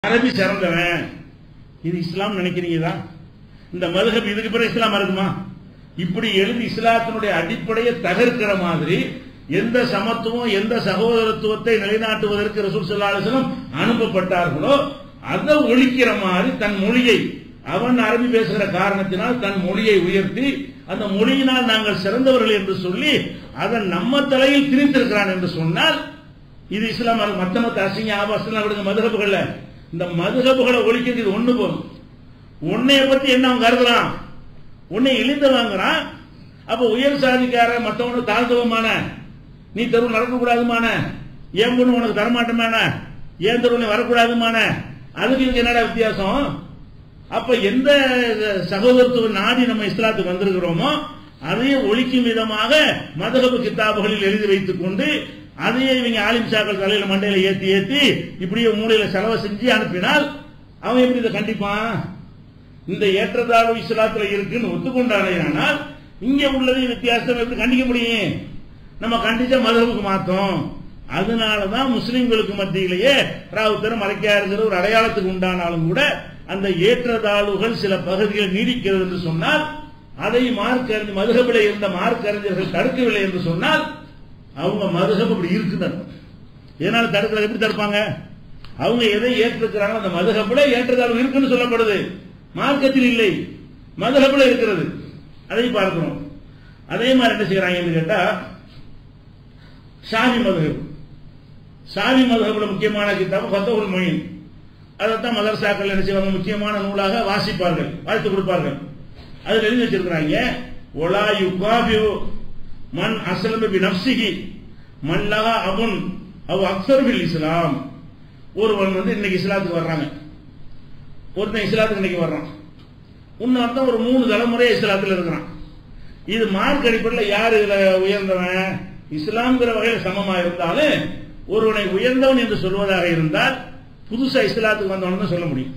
அரபி சிறந்தவன் இது இஸ்லாம் நினைக்கிறீங்களா இந்த மதுஹப் இதுக்கு பிறகு இஸ்லாம் இருக்குமா இப்படி எழுதி இஸ்லாத்தினுடைய அடிப்படையை தகர்க்கிற மாதிரி எந்த சமத்துவம் எந்த சகோதரத்துவத்தை நிலைநாட்டுவதற்கு ரசூல் ஸல்லல்லாஹு அலைஹி வஸல்லம் அனுப்பப்பட்டார்களோ அதை ஒழிக்கிற மாதிரி தன் மொழியை அவன் அரபி பேசுகிற காரணத்தினால் தன் மொழியை உயர்த்தி அந்த மொழியினால் நாங்கள் சிறந்தவர்கள் என்று சொல்லி அதை நம்ம தலையில் திணித்திருக்கிறான் என்று சொன்னால் இது இஸ்லாம் அது மத்த மத்த அசிங்க ஆபாசம் விடுங்க மதுகபுகள்ல இந்த மதுகபுகளை ஒழிக்கிறது இது ஒண்ணு போதும் உன்னைய பத்தி என்ன அவன் கருதுறான் உன்னை இழிந்து வாங்குறான் அப்ப உயர் சாதிக்கார மத்தவனு தாழ்ந்தவமான நீ தெருவு நடக்கக்கூடாதுமான ஏன் பொண்ணு உனக்கு தரமாட்டமான ஏன் தெருவு வரக்கூடாதுமான அதுக்கு இதுக்கு என்னடா வித்தியாசம் அப்ப எந்த சகோதரத்துவ நாடி நம்ம இஸ்லாத்துக்கு வந்திருக்கிறோமோ அதையே ஒழிக்கும் விதமாக மதகபு கித்தாபுகளில் எழுதி வைத்துக் கொண்டு அதையே இவங்க ஆலிம் சாக்கள் தலையில மண்டையில ஏத்தி ஏத்தி இப்படியே மூலையில செலவு செஞ்சு அனுப்பினால் அவன் எப்படி இதை கண்டிப்பான் இந்த ஏற்றத்தாழ்வு இஸ்லாத்துல இருக்குன்னு ஒத்துக்கொண்டானே ஆனால் இங்க உள்ளது வித்தியாசம் எப்படி கண்டிக்க முடியும் நம்ம கண்டிச்சா மதகுக்கு மாத்தோம் அதனாலதான் முஸ்லிம்களுக்கு மத்தியிலேயே ராவுத்தர் மறைக்காருங்கிற ஒரு அடையாளத்துக்கு உண்டானாலும் கூட அந்த ஏற்றத்தாழ்வுகள் சில பகுதிகள் நீடிக்கிறது என்று சொன்னால் அதை மார்க் அறிஞர் மதுகபில இருந்த மார்க் அறிஞர்கள் தடுக்கவில்லை என்று சொன்னால் அவங்க மதுகப் அப்படி இருக்குது இதனால தடுக்கிறது எப்படி தடுப்பாங்க அவங்க எதை ஏற்றிருக்கிறாங்க அந்த மதுகப்புல ஏற்றத்தாழ்வு இருக்குன்னு சொல்லப்படுது மார்க்கத்தில் இல்லை மதுகப்புல இருக்கிறது அதை பார்க்கிறோம் அதே மாதிரி என்ன செய்யறாங்கன்னு கேட்டா ஷாமி மதுகப் ஷாமி மதுகப்புல முக்கியமான கித்தாபு ஃபத்தகுல் மொயின் அதைத்தான் மதரசாக்கள் என்ன செய்வாங்க முக்கியமான நூலாக வாசிப்பார்கள் வாசித்து கொடுப்பார்கள் அதில் எழுதி வச்சிருக்கிறாங்க ஒலா யுகாபியோ மன் அஸ்லம பி நப்சிகி மல்லஹா அபுன் அவ் அக்சர் பில் இஸ்லாம் ஒருவன் வந்து இன்னைக்கு இஸ்லாத்துக்கு வர்றாங்க ஒருத்தன் இஸ்லாத்துக்கு இன்னைக்கு வர்றான் இன்னொருத்தன் ஒரு மூணு தலைமுறை இஸ்லாத்துல இருக்கிறான் இது மார்க் அடிப்படையில் யார் இதுல உயர்ந்தவன் இஸ்லாம்ங்கிற வகையில் சமமா இருந்தாலும் ஒருவனை உயர்ந்தவன் என்று சொல்வதாக இருந்தால் புதுசா இஸ்லாத்துக்கு வந்தவன் சொல்ல முடியும்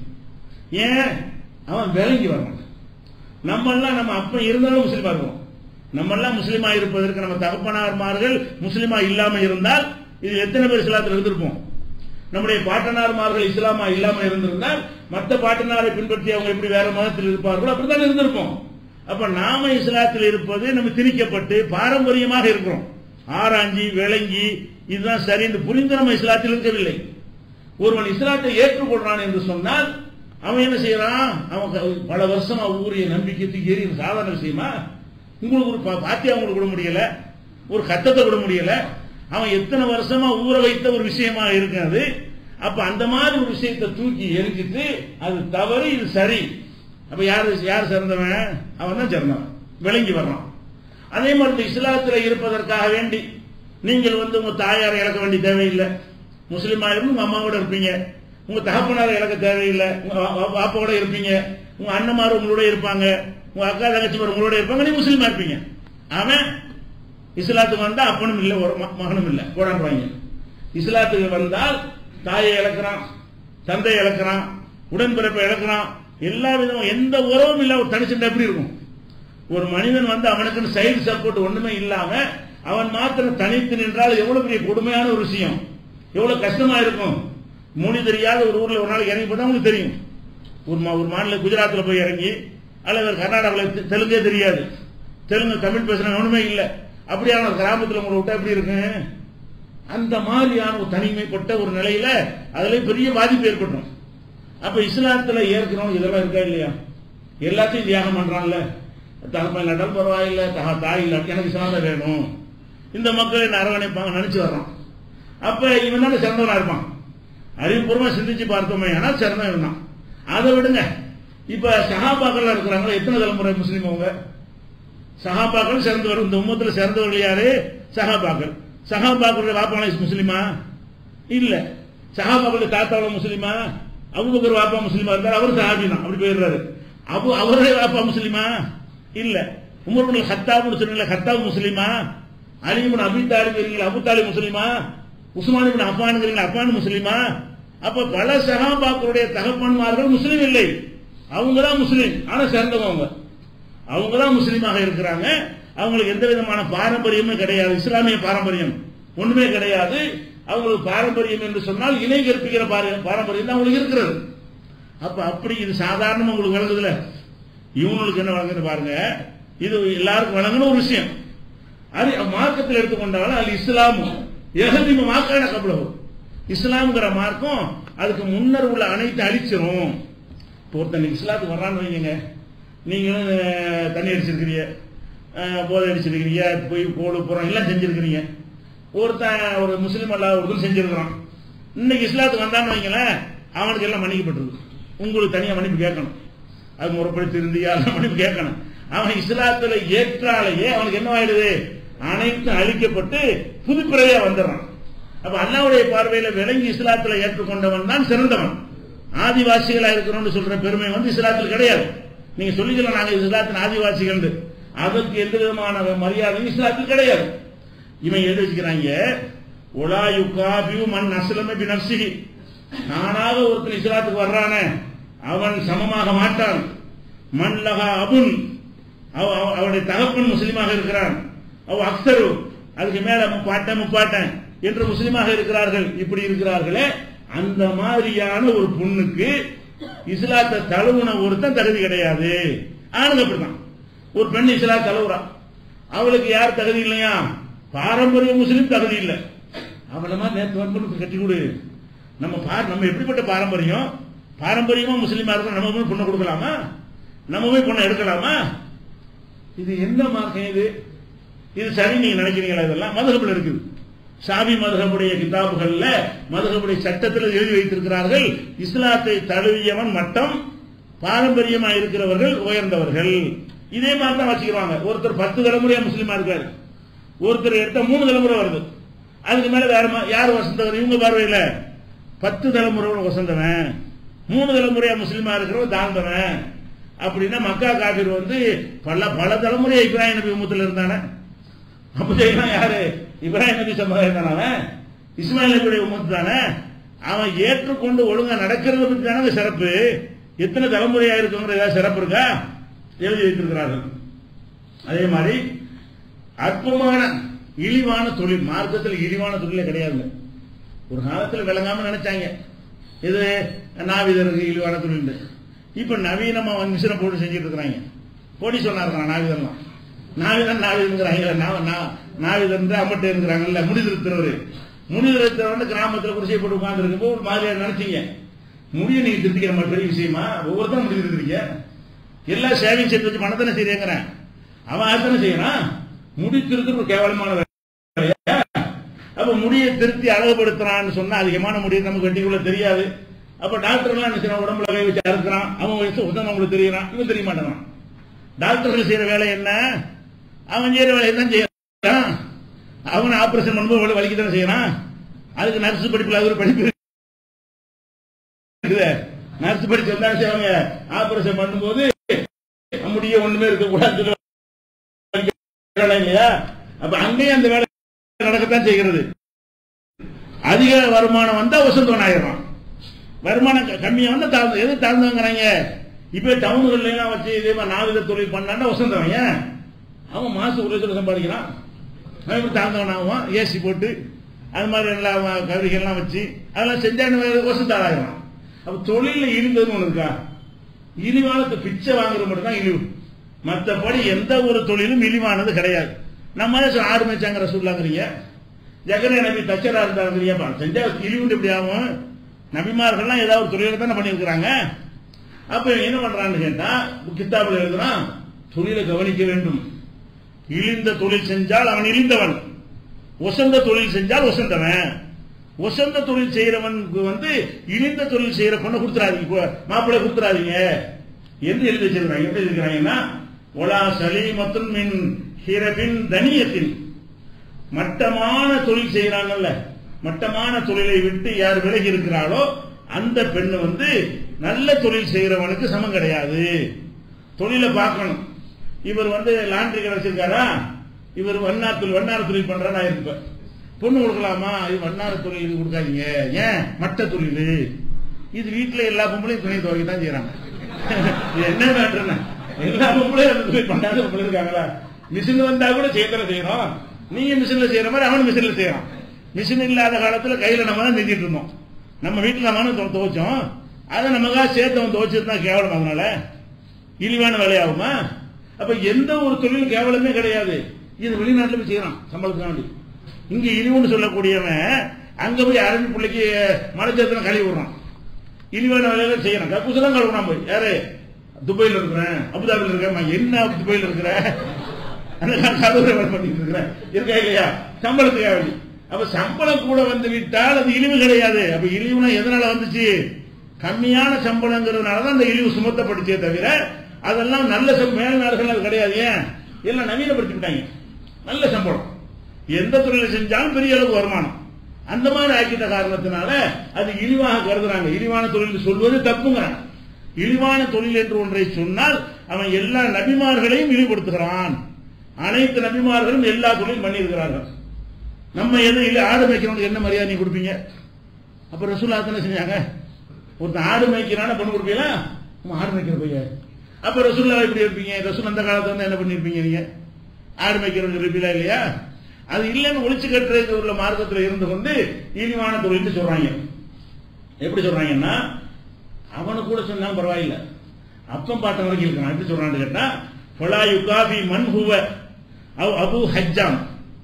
ஏன் அவன் விளங்கி வரணும் நம்ம எல்லாம் நம்ம அப்ப இருந்தாலும் முஸ்லீமா இருக்கோம் நம்ம எல்லாம் முஸ்லீமா இருப்பதற்கு நம்ம தகப்பனார்மார்கள் முஸ்லீமா இல்லாம இருந்தால் இது எத்தனை பேர் இஸ்லாத்தில் இருந்திருப்போம் நம்முடைய பாட்டனார்மார்கள் இஸ்லாமா இல்லாம இருந்திருந்தால் மற்ற பாட்டனாரை பின்பற்றி அவங்க எப்படி வேற மதத்தில் இருப்பார்களோ அப்படித்தான் இருந்திருப்போம் அப்ப நாம இஸ்லாத்தில் இருப்பது நம்ம திணிக்கப்பட்டு பாரம்பரியமாக இருக்கிறோம் ஆராய்ஞ்சி விளங்கி இதுதான் சரி என்று புரிந்து நம்ம இஸ்லாத்தில் இருக்கவில்லை ஒருவன் இஸ்லாத்தை ஏற்றுக்கொள்றான் என்று சொன்னால் அவன் என்ன செய்யறான் அவன் பல வருஷமா ஊரிய நம்பிக்கைக்கு ஏறி சாதாரண விஷயமா உங்களுக்கு ஒரு பாத்தியா உங்களுக்கு விட முடியல ஒரு கத்தத்தை விட முடியல அவன் எத்தனை வருஷமா ஊற வைத்த ஒரு விஷயமா இருக்கு அது அப்ப அந்த மாதிரி ஒரு விஷயத்தை தூக்கி எரிஞ்சிட்டு அது தவறு இது சரி அப்ப யாரு யார் சிறந்தவன் அவன் தான் சிறந்தவன் விளங்கி வர்றான் அதே மாதிரி இஸ்லாத்துல இருப்பதற்காக வேண்டி நீங்கள் வந்து உங்க தாயாரை இழக்க வேண்டிய தேவையில்லை முஸ்லீமா இருந்து உங்க அம்மாவோட இருப்பீங்க உங்க தகப்பனாரை இழக்க தேவையில்லை உங்க பாப்பாவோட இருப்பீங்க உங்க அண்ணமார் உங்களோட இருப்பாங்க உங்க அக்கா தங்கச்சி உங்களோட இருப்பாங்க நீ முஸ்லீமா இருப்பீங்க அவன் இஸ்லாத்துக்கு வந்தா அப்பனும் இல்லை ஒரு மகனும் இல்லை போடாண்டுவாங்க இஸ்லாத்துக்கு வந்தால் தாயை இழக்கிறான் தந்தை இழக்கிறான் உடன்பிறப்பை இழக்கிறான் எல்லா விதமும் எந்த உறவும் இல்ல ஒரு தனிச்சண்டை எப்படி இருக்கும் ஒரு மனிதன் வந்து அவனுக்குன்னு சைடு சப்போர்ட் ஒண்ணுமே இல்லாம அவன் மாத்திரம் தனித்து நின்றால் எவ்வளவு பெரிய கொடுமையான ஒரு விஷயம் எவ்வளவு கஷ்டமா இருக்கும் மொழி தெரியாத ஒரு ஊர்ல ஒரு நாளைக்கு இறங்கி போட்டா உங்களுக்கு தெரியும் ஒரு ஒரு மாநில குஜராத்தில் போய் இறங்கி அல்லது கர்நாடகாவில் தெலுங்கே தெரியாது தெலுங்கு தமிழ் பேசுற ஒண்ணுமே இல்லை அப்படியான ஒரு கிராமத்தில் உங்களை விட்டா எப்படி இருக்கு அந்த மாதிரியான ஒரு தனிமைப்பட்ட ஒரு நிலையில அதுல பெரிய பாதிப்பு ஏற்பட்டுரும் அப்ப இஸ்லாத்துல ஏற்கிறோம் இதெல்லாம் இருக்கா இல்லையா எல்லாத்தையும் தியாகம் பண்றான்ல தகப்பன் இல்லாட்டாலும் பரவாயில்ல தாய் இல்லாட்டி எனக்கு இஸ்லாம் வேணும் இந்த மக்கள் என்ன அரவணைப்பாங்க நினைச்சு வர்றான் அப்ப இவன் தான் சிறந்தவனா இருப்பான் அறிவுபூர்வமா சிந்திச்சு பார்த்தோமே ஆனால் சிறந்தவன் தான் அதை விடுங்க இப்ப சஹாபாக்கள் இருக்கிறாங்களா எத்தனை தலைமுறை முஸ்லீம் அவங்க சஹாபாக்கள் சிறந்தவர் இந்த உம்மத்துல சிறந்தவர்கள் யாரு சஹாபாக்கள் சஹாபாக்களுடைய வாப்பான முஸ்லிமா இல்ல சஹாபாக்களுடைய தாத்தாவோட முஸ்லிமா அபுபக்கர் வாப்பா முஸ்லிமா இருந்தார் அவர் சஹாபி தான் அப்படி போயிடுறாரு அபு அவருடைய வாப்பா முஸ்லிமா இல்ல உமர் ஹத்தாப்னு சொன்னீங்களா ஹத்தாப் முஸ்லிமா அலிமுன் அபி தாலிப் அபு தாலிப் முஸ்லிமா உஸ்மான் இபின் அப்பான் அப்பான் முஸ்லிமா அப்ப பல சகாபாக்களுடைய தகப்பன்மார்கள் முஸ்லீம் இல்லை அவங்க தான் முஸ்லீம் ஆனா சிறந்தவங்க அவங்க தான் முஸ்லீமாக இருக்கிறாங்க அவங்களுக்கு எந்த விதமான பாரம்பரியமே கிடையாது இஸ்லாமிய பாரம்பரியம் ஒண்ணுமே கிடையாது அவங்களுக்கு பாரம்பரியம் என்று சொன்னால் இணை கற்பிக்கிற பார- பாரம்பரியம் தான் அவங்களுக்கு இருக்கிறது அப்ப அப்படி இது சாதாரணமா உங்களுக்கு வழங்குதுல இவங்களுக்கு என்ன வழங்குது பாருங்க இது எல்லாருக்கும் வழங்குன ஒரு விஷயம் அது மார்க்கத்தில் எடுத்துக்கொண்டாலும் அது இஸ்லாம் எகதிம மாக்கான கபலம் இஸ்லாம்ங்கிற மார்க்கம் அதுக்கு முன்னர் உள்ள அனைத்து அழிச்சிரும் இப்போ ஒருத்தன் இஸ்லாத்துக்கு வர்றான்னு வைங்க நீங்களும் அஹ், தண்ணி அடிச்சிருக்கிறீங்க அஹ், போதை அடிச்சிருக்கிறீங்க போய் கோடு புறம் எல்லாம் செஞ்சிருக்கிறீங்க ஒருத்தன் ஒரு முஸ்லீம் அல்லாத ஒருத்தன் செஞ்சிருக்கிறான் இன்னைக்கு இஸ்லாத்துக்கு வந்தான்னு வைங்களேன் அவனுக்கு எல்லாம் மன்னிக்கப்பட்டிருக்கு உங்களுக்கு தனியா மன்னிப்பு கேட்கணும் அது முறைப்படி திருந்தியா எல்லாம் மன்னிப்பு கேட்கணும் அவன் இஸ்லாத்துல ஏற்றாலேயே அவனுக்கு என்ன ஆயிடுது அனைத்தும் அழிக்கப்பட்டு புதுப்பிறவையா வந்துடுறான் அப்ப அல்லாவுடைய பார்வையில விளங்கி இஸ்லாத்துல ஏற்றுக்கொண்டவன் தான் சிறந்தவன் ஆதிவாசிகளா இருக்கிறோம்னு சொல்ற பெருமை வந்து இஸ்லாத்தில் கிடையாது நீங்க சொல்லிக்கலாம் நாங்க இஸ்லாத்தின் ஆதிவாசிகள் அதற்கு எந்த விதமான மரியாதையும் இஸ்லாத்தில் கிடையாது இவன் எழுதி வச்சுக்கிறாங்க உலாயு காபியு மண் அஸ்லம பி நப்சிஹி நானாக ஒருத்தன் இஸ்லாத்துக்கு வர்றானே அவன் சமமாக மாட்டான் மண் லகா அபுன் அவ- அவ- அவனுடைய தகப்பன் முஸ்லீமாக இருக்கிறான் அவ அக்சரு அதுக்கு மேல முப்பாட்டன் முப்பாட்டன் என்று முஸ்லீமாக இருக்கிறார்கள் இப்படி இருக்கிறார்களே அந்த மாதிரியான ஒரு பொண்ணுக்கு இஸ்லாத்தை தழுவுன ஒருத்தன் தகுதி கிடையாது ஆணுங்க அப்படிதான் ஒரு பெண் இஸ்லாம் தழுவுறா அவளுக்கு யார் தகுதி இல்லையா பாரம்பரிய முஸ்லீம் தகுதி இல்லை அவளை மாதிரி நேற்று வந்து கட்டி கொடு நம்ம பார் நம்ம எப்படிப்பட்ட பாரம்பரியம் பாரம்பரியமா முஸ்லீமா இருக்கிற நம்ம போய் பொண்ணை கொடுக்கலாமா நம்ம போய் பொண்ணை எடுக்கலாமா இது என்ன மார்க்கம் இது இது சரி நீங்க நினைக்கிறீங்களா இதெல்லாம் மதுகபில் இருக்குது சாபி மதுகபுடைய கிதாபுகள்ல மதுகபுடைய சட்டத்தில் எழுதி வைத்திருக்கிறார்கள் இஸ்லாத்தை தழுவியவன் மட்டம் பாரம்பரியமா இருக்கிறவர்கள் உயர்ந்தவர்கள் இதே மாதிரி தான் வச்சுக்கிறாங்க ஒருத்தர் பத்து தலைமுறையா முஸ்லீமா இருக்காரு ஒருத்தர் எடுத்த மூணு தலைமுறை வருது அதுக்கு மேல வேற மா- யார் வசந்தவர் இவங்க பார்வையில பத்து தலைமுறை வசந்தவன் மூணு தலைமுறையா முஸ்லீமா இருக்கிறவன் தாழ்ந்தவன் அப்படின்னா மக்கா காபீர் வந்து பல பல தலைமுறையா இப்ராஹிம் நபி உம்மத்துல இருந்தானே அப்ப செய்யலாம் யாரு இப்ராஹிம் நபி சமுதாயம் தானே அவன் இஸ்மாயில் நபியுடைய உம்மத்து தானே அவன் ஏற்றுக்கொண்டு ஒழுங்கா நடக்கிறது பத்தி தானே சிறப்பு எத்தனை தலைமுறையா இருக்குங்கிற ஏதாவது சிறப்பு இருக்கா எழுதி வைத்திருக்கிறார்கள் அதே மாதிரி அற்பமான இழிவான தொழில் மார்க்கத்தில் இழிவான தொழிலே கிடையாதுங்க ஒரு காலத்துல விளங்காம நினைச்சாங்க இது நாவிதருக்கு இழிவான தொழில் இப்ப நவீனமா வந்து மிஷினை போட்டு செஞ்சுட்டு இருக்கிறாங்க போடி சொன்னாருங்க நாவிதர்லாம் நாவிதன் நாவிதன்கிறாங்க நா- நா- நாவிதன் அம்மட்டு இருக்கிறாங்கல்ல முடிதிருக்கிறவர் முடிதிருக்கிறவன் கிராமத்துல குடிசை போட்டு உட்கார்ந்து இருக்கும்போது ஒரு மாதிரியா நினைச்சீங்க முடிய நீங்க திருத்திக்கிற மாதிரி பெரிய விஷயமா ஒவ்வொருத்தரும் முடி திருத்துறீங்க எல்லா சேவிங் செட் வச்சு பணத்தானே செய்யறேங்கிறேன் அவன் அதுதானே செய்யறான் முடி திருத்துறது ஒரு கேவலமான வேலையா? அப்ப முடியை திருத்தி அழகுபடுத்துறான்னு சொன்னா அதிகமான முடியை நமக்கு வெட்டிக்குள்ள தெரியாது அப்ப டாக்டர் எல்லாம் என்ன செய்யறான்? உடம்புல கை வச்சு அறுக்கிறான் அவன் வயசு உதம் அவங்களுக்கு தெரியறான் இவன் தெரிய மாட்டான் டாக்டர்கள் செய்யற வேலை என்ன அவன் செய்யற வேலையை தான் செய்யறான் அவன் ஆபரேஷன் பண்ணும்போது வலிக்கு தானே செய்யறான் அதுக்கு நர்ஸ் படிப்புல அது ஒரு படிப்பு இருக்குது நர்ஸ் படிச்சு வந்தா செய்வாங்க ஆபரேஷன் பண்ணும்போது முடிய ஒண்ணுமே இருக்க கூடாது இல்லையா அப்ப அங்கேயும் அந்த வேலை நடக்கத்தான் செய்கிறது அதிக வருமானம் வந்தா வசந்தவன் ஆயிடுறான் வருமானம் க- கம்மியா வந்தா தாழ்ந்து எது தாழ்ந்தவங்கிறாங்க இப்ப டவுன்கள்ல எல்லாம் வச்சு இதே மாதிரி நாவித தொழில் பண்ணான்னா வசந்தவன் ஏன் அவன் மாசம் ஒரு லட்சம் சம்பாதிக்கிறான் அவன் எப்படி தாழ்ந்தவன் ஆவான் ஏசி போட்டு அது மாதிரி எல்லாம் கவிதைகள்லாம் வச்சு அதெல்லாம் செஞ்சான்னு வசந்தாளாயிரம் அப்ப தொழில இழிந்ததுன்னு ஒண்ணு இருக்கா இழிவானது பிச்சை வாங்குறது மட்டும் தான் இழிவு மற்றபடி எந்த ஒரு தொழிலும் இழிவானது கிடையாது நம்ம ஏன் ஆடு மேய்ச்சாங்கிற சொல்லாங்கிறீங்க ஜெகனே நபி தச்சரா இருந்தாங்கிறீங்க செஞ்சா இழிவுண்டு எப்படி ஆகும் நபிமார்கள்லாம் ஏதாவது ஒரு தொழிலை தானே பண்ணியிருக்கிறாங்க அப்ப இவன் என்ன பண்றான்னு கேட்டா கித்தாபில் எழுதுறான் தொழிலை கவனிக்க வேண்டும் இழிந்த தொழில் செஞ்சால் அவன் இழிந்தவன் ஒசந்த தொழில் செஞ்சால் ஒசந்தவன் ஒசந்த தொழில் செய்யறவனுக்கு வந்து இழிந்த தொழில் செய்யற பொண்ணை கொடுத்துறாதீங்க மாப்பிள்ளை கொடுத்துறாதீங்க என்று எழுதி வச்சிருக்காங்க எப்படி இருக்கிறாங்கன்னா ஒலா சலீமத்துன் மின் ஹிரபின் தனியத்தின் மட்டமான தொழில் செய்யறாங்கல்ல மட்டமான தொழிலை விட்டு யார் விலகி இருக்கிறாளோ அந்த பெண்ணு வந்து நல்ல தொழில் செய்யறவனுக்கு சமம் கிடையாது தொழிலை பார்க்கணும் இவர் வந்து லாண்டரி கடை வச்சிருக்காரா இவர் வண்ணார் தொழில் வண்ணார தொழில் பண்றா இருப்பேன் பொண்ணு கொடுக்கலாமா இது வண்ணார தொழில் இது கொடுக்காதீங்க ஏன் மட்ட தொழில் இது வீட்டுல எல்லா பொம்பளையும் துணை துவைக்க தான் செய்யறாங்க இது என்ன மேட்டர்னா எல்லா பொம்பளையும் அந்த தொழில் பண்ணாத பொம்பளை இருக்காங்களா மிஷின் வந்தா கூட செய்யத்தான செய்யறோம் நீங்க மிஷின்ல செய்யற மாதிரி அவனும் மிஷின்ல செய்யறான் மிஷின் இல்லாத காலத்துல கையில நம்ம தான் செஞ்சிட்டு இருந்தோம் நம்ம வீட்டுல நம்ம தானே துவ- துவைச்சோம் அதை நமக்காக சேர்த்தவன் துவைச்சிருந்தா கேவலம் அதனால இழிவான வேலையாகுமா அப்ப எந்த ஒரு தொழில் கேவலமே கிடையாது இது வெளிநாட்டுல போய் செய்யறான் சம்பளத்துக்காண்டி இங்க இழிவுன்னு சொல்லக்கூடியவன் அங்க போய் அரபி பிள்ளைக்கு மலைச்சத்திரம் கழுவி விடுறான் இழிவான வேலையில செய்யறான் கக்கூசு தான் கழுவுறான் போய் யாரு துபாயில இருக்கிறேன் அபுதாபில இருக்கிறேன் நான் என்ன துபாயில இருக்கிறேன் அந்த கதவுரை வேலை பண்ணிட்டு இருக்கிறேன் இருக்கா இல்லையா சம்பளத்துக்காக வேண்டி அப்ப சம்பளம் கூட வந்து விட்டால் அது இழிவு கிடையாது அப்ப இழிவுனா எதனால வந்துச்சு கம்மியான சம்பளங்கிறதுனால தான் அந்த இழிவு சுமத்தப்படுச்சே தவிர அதெல்லாம் நல்ல சம்- மேல் நாடுகள் அது கிடையாது ஏன் எல்லாம் நவீனப்படுத்தி விட்டாங்க நல்ல சம்பளம் எந்த தொழிலை செஞ்சாலும் பெரிய அளவு வருமானம் அந்த மாதிரி ஆக்கிட்ட காரணத்தினால அது இழிவாக கருதுறாங்க இழிவான தொழில் சொல்வது தப்புங்கிறாங்க இழிவான தொழில் என்று ஒன்றை சொன்னால் அவன் எல்லா நபிமார்களையும் இழிவுபடுத்துகிறான் அனைத்து நபிமார்களும் எல்லா தொழிலும் பண்ணியிருக்கிறார்கள் நம்ம எது இல்லை ஆடு மேய்க்கிறவனுக்கு என்ன மரியாதை நீ கொடுப்பீங்க அப்ப ரசூலா தானே செஞ்சாங்க ஒருத்தன் ஆடு மேய்க்கிறான பொண்ணு கொடுப்பீங்களா நம்ம ஆடு மேய்க்கிற பையன் அப்ப ரசூல்லா எப்படி இருப்பீங்க ரசூல் அந்த காலத்துல வந்து என்ன பண்ணிருப்பீங்க நீங்க ஆடு மேய்க்கிறவங்க இருப்பீங்களா இல்லையா அது இல்லைன்னு ஒழிச்சு கட்டுறது உள்ள மார்க்கத்துல இருந்து கொண்டு இழிவான தொழில்னு சொல்றாங்க எப்படி சொல்றாங்கன்னா அவனு கூட சொன்னாலும் பரவாயில்ல அப்பம் பார்த்த வரைக்கும் இருக்கான் எப்படி சொல்றான்னு கேட்டா ஃபலா யுகாபி மன் ஹுவ அவ் அபு ஹஜ்ஜாம்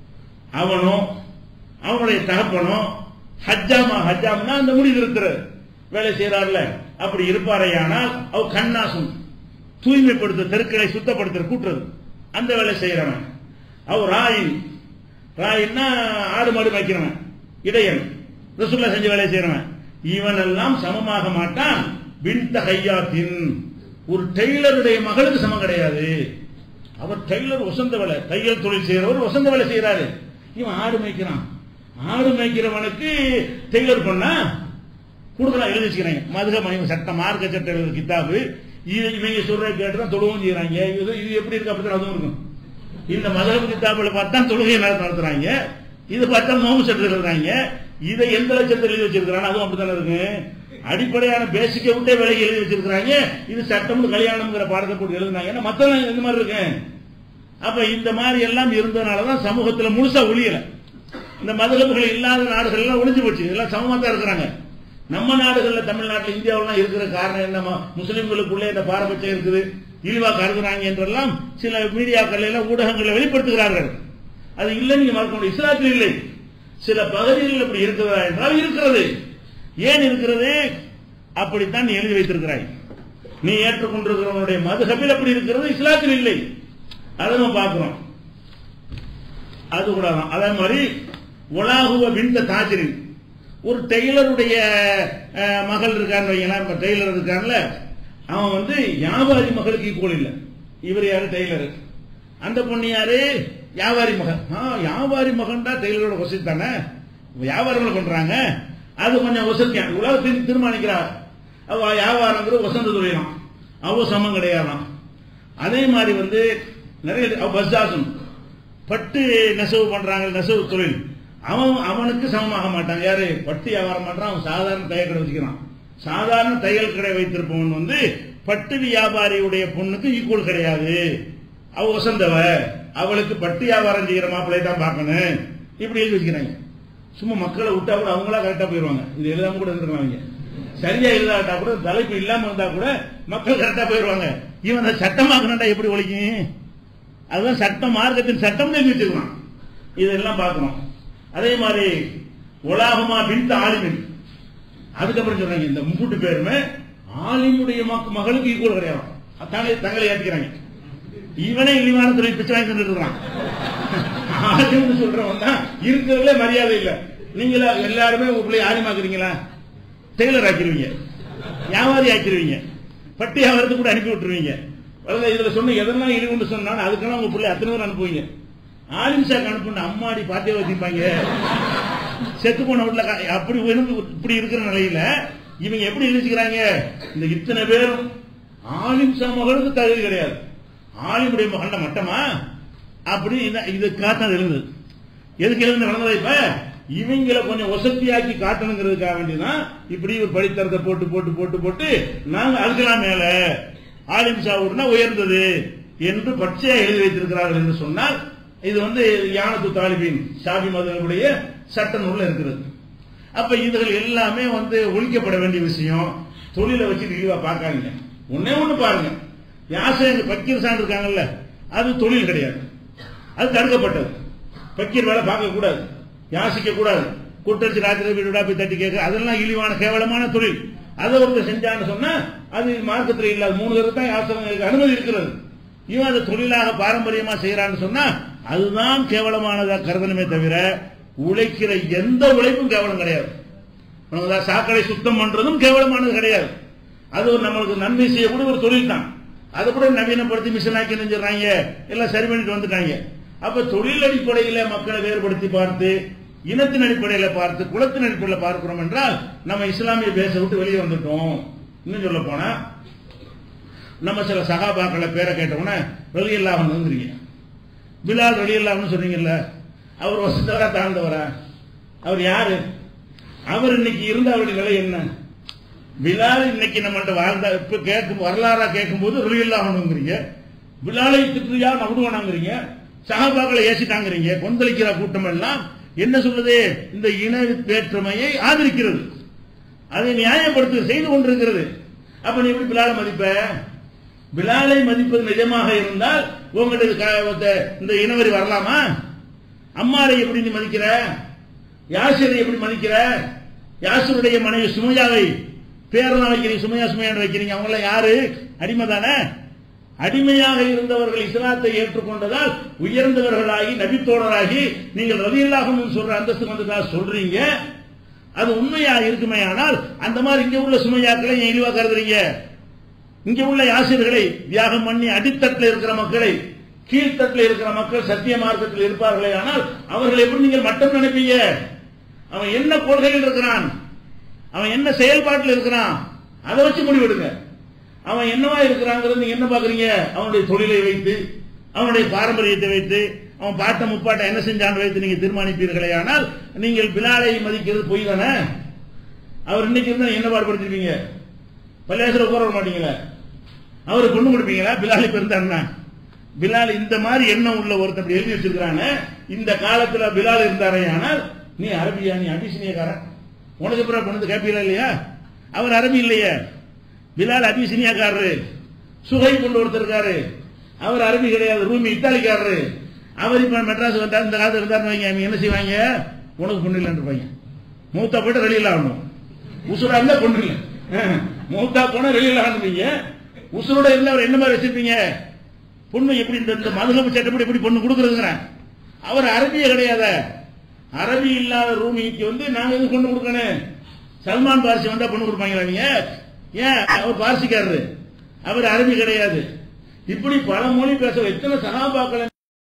அவனோ அவனுடைய தகப்பனோ ஹஜ்ஜாமா ஹஜ்ஜாம்னா அந்த முடி நிறுத்துற வேலை செய்யறாருல அப்படி இருப்பாரையானால் அவ கண்ணாசும் தூய்மைப்படுத்த தெருக்களை சுத்தப்படுத்துற கூட்டுறது அந்த வேலை செய்யறவன் அவ ராயின் ராயின்னா ஆடு மாடு மேய்க்கிறவன் இடையன் ரசுல்லா செஞ்ச வேலை செய்யறவன் இவன் எல்லாம் சமமாக மாட்டான் பின்த கையாத்தின் ஒரு டெய்லருடைய மகளுக்கு சமம் கிடையாது அவர் டெய்லர் வசந்த வேலை தையல் தொழில் செய்யறவர் வசந்த வேலை செய்யறாரு இவன் ஆடு மேய்க்கிறான் ஆடு மேய்க்கிறவனுக்கு டெய்லர் பண்ணா கொடுக்கலாம் எழுதி வச்சுக்கிறாங்க மதுக மணிவு சட்டம் மார்க்க சட்டம் எழுதுற கித்தாபு இது இவங்க சொல்ற கேட்டுதான் தொழுவும் செய்யறாங்க இது இது எப்படி இருக்கு அப்படித்தான் அதுவும் இருக்கும் இந்த மதுரபு கித்தாபுல பார்த்தா தொழுகை நடத்த- நடத்துறாங்க இது பார்த்தா நோம்பு சட்டம் எழுதுறாங்க இதை எந்த லட்சத்தில் எழுதி வச்சிருக்கிறான் அதுவும் அப்படித்தானே இருக்கு அடிப்படையான பேசிக்கை விட்டே விலைக்கு எழுதி வச்சிருக்கிறாங்க இது சட்டம்னு கல்யாணம்ங்கிற பாடத்தை போட்டு எழுதுனாங்க ஏன்னா மத்த இந்த மாதிரி இருக்கு அப்ப இந்த மாதிரி எல்லாம் இருந்ததுனாலதான் சமூகத்துல முழுசா ஒழியல இந்த மதுரப்புகள் இல்லாத நாடுகள் எல்லாம் ஒளிஞ்சு போச்சு எல்லாம் சமமா தான் இருக்கிறாங்க நம்ம நாடுகள்ல தமிழ்நாட்டில் இந்தியாவிலாம் இருக்கிற காரணம் என்ன முஸ்லிம்களுக்குள்ளே இந்த பாரபட்சம் இருக்குது இழிவா கருதுறாங்க என்றெல்லாம் சில மீடியாக்கள் எல்லாம் ஊடகங்களை வெளிப்படுத்துகிறார்கள் அது இல்லை நீங்க மறக்க முடியும் இஸ்லாத்தில் இல்லை சில பகுதிகளில் அப்படி இருக்கிறதா என்றால் இருக்கிறது ஏன் இருக்கிறது அப்படித்தான் நீ எழுதி வைத்திருக்கிறாய் நீ ஏற்றுக்கொண்டிருக்கிறவனுடைய மதுஹபில் அப்படி இருக்கிறது இஸ்லாத்தில் இல்லை அதை நம்ம பார்க்கிறோம் அது கூட தான் அதே மாதிரி ஒலாகுவ விண்ட தாஜரின் ஒரு டெய்லருடைய அஹ், மகள் இருக்கான்னு வைங்களேன் இப்ப டெய்லர் இருக்கான்ல அவன் வந்து வியாபாரி மகளுக்கு ஈக்குவல் இல்லை இவர் யாரு டெய்லர் அந்த பொண்ணு யாரு வியாபாரி மகன் ஆ வியாபாரி மகன் தான் டெய்லரோட வசதி தானே வியாபாரங்களை பண்றாங்க அது கொஞ்சம் வசதியான் உலகத்தின் தீர்மானிக்கிறார் அவ வியாபாரங்கிறது வசந்த தொழிலாம் அவ சமம் கிடையாதாம் அதே மாதிரி வந்து நிறைய அவ பஸ்தாசும் பட்டு நெசவு பண்றாங்க நெசவு தொழில் அவன் அவனுக்கு சமமாக மாட்டான் யாரு பட்டு வியாபாரம் பண்றான் அவன் சாதாரண தையல் கடை வச்சுக்கிறான் சாதாரண தையல் கடை வைத்திருப்பவன் வந்து பட்டு வியாபாரியுடைய பொண்ணுக்கு ஈக்குவல் கிடையாது அவ வசந்தவ அவளுக்கு பட்டு வியாபாரம் செய்யற மாப்பிள்ளையை தான் பார்க்கணும் இப்படி எழுதி வச்சுக்கிறாங்க சும்மா மக்களை விட்டா கூட அவங்களா கரெக்டா போயிருவாங்க இது எழுதாம கூட இருந்துருவாங்க அவங்க. சரியா எழுதாட்டா கூட தலைப்பு இல்லாம இருந்தா கூட மக்கள் கரெக்டா போயிருவாங்க இவன் அதை சட்டமாக்கணும்டா எப்படி ஒழிக்கும் அதுதான் சட்டம் மார்க்கத்தின் சட்டம் எழுதி வச்சிருக்கான் இதெல்லாம் பார்க்கணும் அதே மாதிரி ஒலாகுமா பின் ஆலிமின் அதுக்கப்புறம் சொல்றாங்க இந்த முக்கூட்டு பேருமே ஆலிமுடைய மக்க- மகளுக்கு ஈக்குவல் கிடையாது தங்களை தங்களை ஏற்றுக்கிறாங்க இவனே இழிவான துறை பிச்சை வாங்கி தந்துட்டு இருக்கான் ஆலிம்னு சொல்றவன் தான் இருக்கிறதுல மரியாதை இல்ல நீங்களா எல்லாருமே உங்க பிள்ளை ஆலிமாக்குறீங்களா டெய்லர் ஆக்கிருவீங்க வியாபாரி ஆக்கிருவீங்க பட்டி வியாபாரத்துக்கு கூட அனுப்பி விட்டுருவீங்க அதாவது இதுல சொன்ன எதெல்லாம் இழிவுன்னு சொன்னாலும் அதுக்கெல்லாம் உங்க பிள்ளை அத்தனை பேர் அனுப்புவீங்க ஆலிம் ஷாக்கு அனுப்புன அம்மாடி பாத்தியா வச்சிருப்பாங்க செத்து போன வீட்டுல கா- அப்படி இருந்து இப்படி இருக்கிற நிலையில இவங்க எப்படி எழுதிக்கிறாங்க இந்த இத்தனை பேரும் ஆலிம் ஷா மகளுக்கு தகுதி கிடையாது ஆலிமுடைய மகண்ட மட்டமா அப்படி இந்த- இது காத்தான் இருந்தது எதுக்கு எழுந்த வளர்ந்ததா இப்ப இவங்களை கொஞ்சம் வசதியாக்கி காட்டணுங்கிறதுக்காக வேண்டிதான் இப்படி ஒரு படித்தரத்தை போட்டு போட்டு போட்டு போட்டு நாங்க அதுக்கெல்லாம் மேல ஆலிம் சாவுட்னா உயர்ந்தது என்று பச்சையா எழுதி வைத்திருக்கிறார்கள் என்று சொன்னால் இது வந்து யானத்து தாலிபின் ஷாபி மதனுடைய சட்ட நூல்ல இருக்கிறது அப்ப இதுகள் எல்லாமே வந்து ஒழிக்கப்பட வேண்டிய விஷயம் தொழிலை வச்சு இழிவா பார்க்காதீங்க ஒன்னே ஒண்ணு பாருங்க யாசை பக்கீர் சான்று இருக்காங்கல்ல அது தொழில் கிடையாது அது தடுக்கப்பட்டது பக்கீர் வேலை பார்க்க கூடாது யாசிக்க கூடாது கூட்டடிச்சு ராத்திரி வீடு வீடா போய் தட்டி கேட்க அதெல்லாம் இழிவான கேவலமான தொழில் அதை ஒருத்தர் செஞ்சான்னு சொன்னா அது மார்க்கத்தில் இல்லாத மூணு பேருக்கு தான் யாசகம் அனுமதி இருக்கிறது இவன் அதை தொழிலாக பாரம்பரியமா செய்யறான்னு சொன்னா அதுதான் கேவலமானதா கருதணுமே தவிர உழைக்கிற எந்த உழைப்பும் கேவலம் கிடையாது உனக்கு சாக்கடை சுத்தம் பண்றதும் கேவலமானது கிடையாது அது ஒரு நம்மளுக்கு நன்மை செய்யக்கூடிய ஒரு தொழில் தான் அதை கூட நவீனப்படுத்தி மிஷின் ஆக்கி நினைஞ்சிடறாங்க எல்லாம் சரி பண்ணிட்டு வந்துட்டாங்க அப்ப தொழில் அடிப்படையில மக்களை வேறுபடுத்தி பார்த்து இனத்தின் அடிப்படையில பார்த்து குலத்தின் அடிப்படையில் பார்க்கிறோம் என்றால் நம்ம இஸ்லாமிய பேச விட்டு வெளியே வந்துட்டோம் இன்னும் சொல்ல போனா நம்ம சில சகாபாக்களை பேரை கேட்டவுடனே வெளியில்லாம வந்துறீங்க பிலால் வெளியில்லாமன்னு சொன்னீங்கல்ல அவர் வசந்தவரா தாழ்ந்தவரா அவர் யாரு அவர் இன்னைக்கு இருந்த அவருடைய நிலை என்ன பிலால் இன்னைக்கு நம்மகிட்ட வாழ்ந்தா இப்ப கேட்கும் வரலாறா கேட்கும் போது வெளியில்லாமனுங்கிறீங்க பிலாலை திட்டுறியா நடுவானாங்கிறீங்க சகாபாக்களை ஏசிட்டாங்கிறீங்க கொந்தளிக்கிற கூட்டம் எல்லாம் என்ன சொல்றது இந்த இன வேற்றுமையை ஆதரிக்கிறது அதை நியாயப்படுத்த செய்து கொண்டிருக்கிறது அப்ப நீ எப்படி பிலாலை மதிப்ப பிலாலை மதிப்பது நிஜமாக இருந்தால் உங்கள்கிட்ட இந்த இனவரி வரலாமா அம்மாரை எப்படி நீ மதிக்கிற யாசிரை எப்படி மதிக்கிற யாசருடைய மனைவி சுமையாவை பேரெல்லாம் வைக்கிறீங்க சுமையா சுமையான்னு வைக்கிறீங்க அவங்க எல்லாம் யாரு அடிமை தானே அடிமையாக இருந்தவர்கள் இஸ்லாத்தை ஏற்றுக்கொண்டதால் உயர்ந்தவர்களாகி நபித்தோழராகி நீங்கள் ரதியில்லாகும் சொல்ற அந்தஸ்து வந்துட்டா சொல்றீங்க அது உண்மையா இருக்குமே ஆனால் அந்த மாதிரி இங்க உள்ள சுமையாக்களை ஏன் இழிவா கருதுறீங்க இங்க உள்ள ஆசிரியர்களை தியாகம் பண்ணி அடித்தட்டில் இருக்கிற மக்களை கீழ்த்தட்டில் இருக்கிற மக்கள் சத்திய மார்க்கத்தில் இருப்பார்களே ஆனால் அவர்கள் எப்படி நீங்கள் மட்டம் நினைப்பீங்க அவன் என்ன கொள்கையில் இருக்கிறான் அவன் என்ன செயல்பாட்டில் இருக்கிறான் அதை வச்சு முடிவெடுங்க அவன் என்னவா இருக்கிறாங்கிறது நீங்க என்ன பாக்குறீங்க அவனுடைய தொழிலை வைத்து அவனுடைய பாரம்பரியத்தை வைத்து அவன் பாட்ட முப்பாட்ட என்ன செஞ்சான்னு வைத்து நீங்க தீர்மானிப்பீர்களே ஆனால் நீங்கள் பிலாலை மதிக்கிறது பொய் தானே அவர் இன்னைக்கு இருந்தா என்ன பாடுபடுத்திருப்பீங்க பள்ளியாசிரியர் உட்கார விட மாட்டீங்களா அவருக்கு பொண்ணு கொடுப்பீங்களா பிலாலி பிறந்தாருன்னா பிலால் இந்த மாதிரி எண்ணம் உள்ள ஒருத்தர் அப்படி எழுதி வச்சிருக்காங்க இந்த காலத்துல பிலால் இருந்தாரே ஆனால் நீ அரபியா நீ அபிசினியக்காரன் உனக்கு அப்புறம் பொண்ணு கேப்பீங்களா இல்லையா அவர் அரபி இல்லையே பிலால் அபிசினியாக்காரரு சுகை கொண்டு ஒருத்தர் இருக்காரு அவர் அரபி கிடையாது ரூமி இத்தாலிக்காரரு அவர் இப்ப மெட்ராஸ் வந்தா இந்த காலத்துல இருந்தாருன்னு வைங்க அவங்க என்ன செய்வாங்க உனக்கு பொண்ணு இல்லைன்னு இருப்பாங்க மூத்தா போயிட்டு வெளியில ஆகணும் உசுரா இருந்தா பொண்ணு இல்லை மூத்தா போனா வெளியில ஆகணுவீங்க உசுரோட இருந்தா அவர் என்ன மாதிரி வச்சிருப்பீங்க பொண்ணு எப்படி இந்த இந்த மதுகப்பு சட்டப்படி எப்படி பொண்ணு கொடுக்கறதுங்கிறேன் அவர் அரபிய கிடையாத அரபி இல்லாத ரூமிக்கு வந்து நாங்க எது கொண்டு கொடுக்கணும் சல்மான் பார்சி வந்தா பொண்ணு கொடுப்பாங்களா நீங்க ஏன் அவர் பார்சிக்காரரு அவர் அரபி கிடையாது இப்படி பல மொழி பேச எத்தனை சகாபாக்களை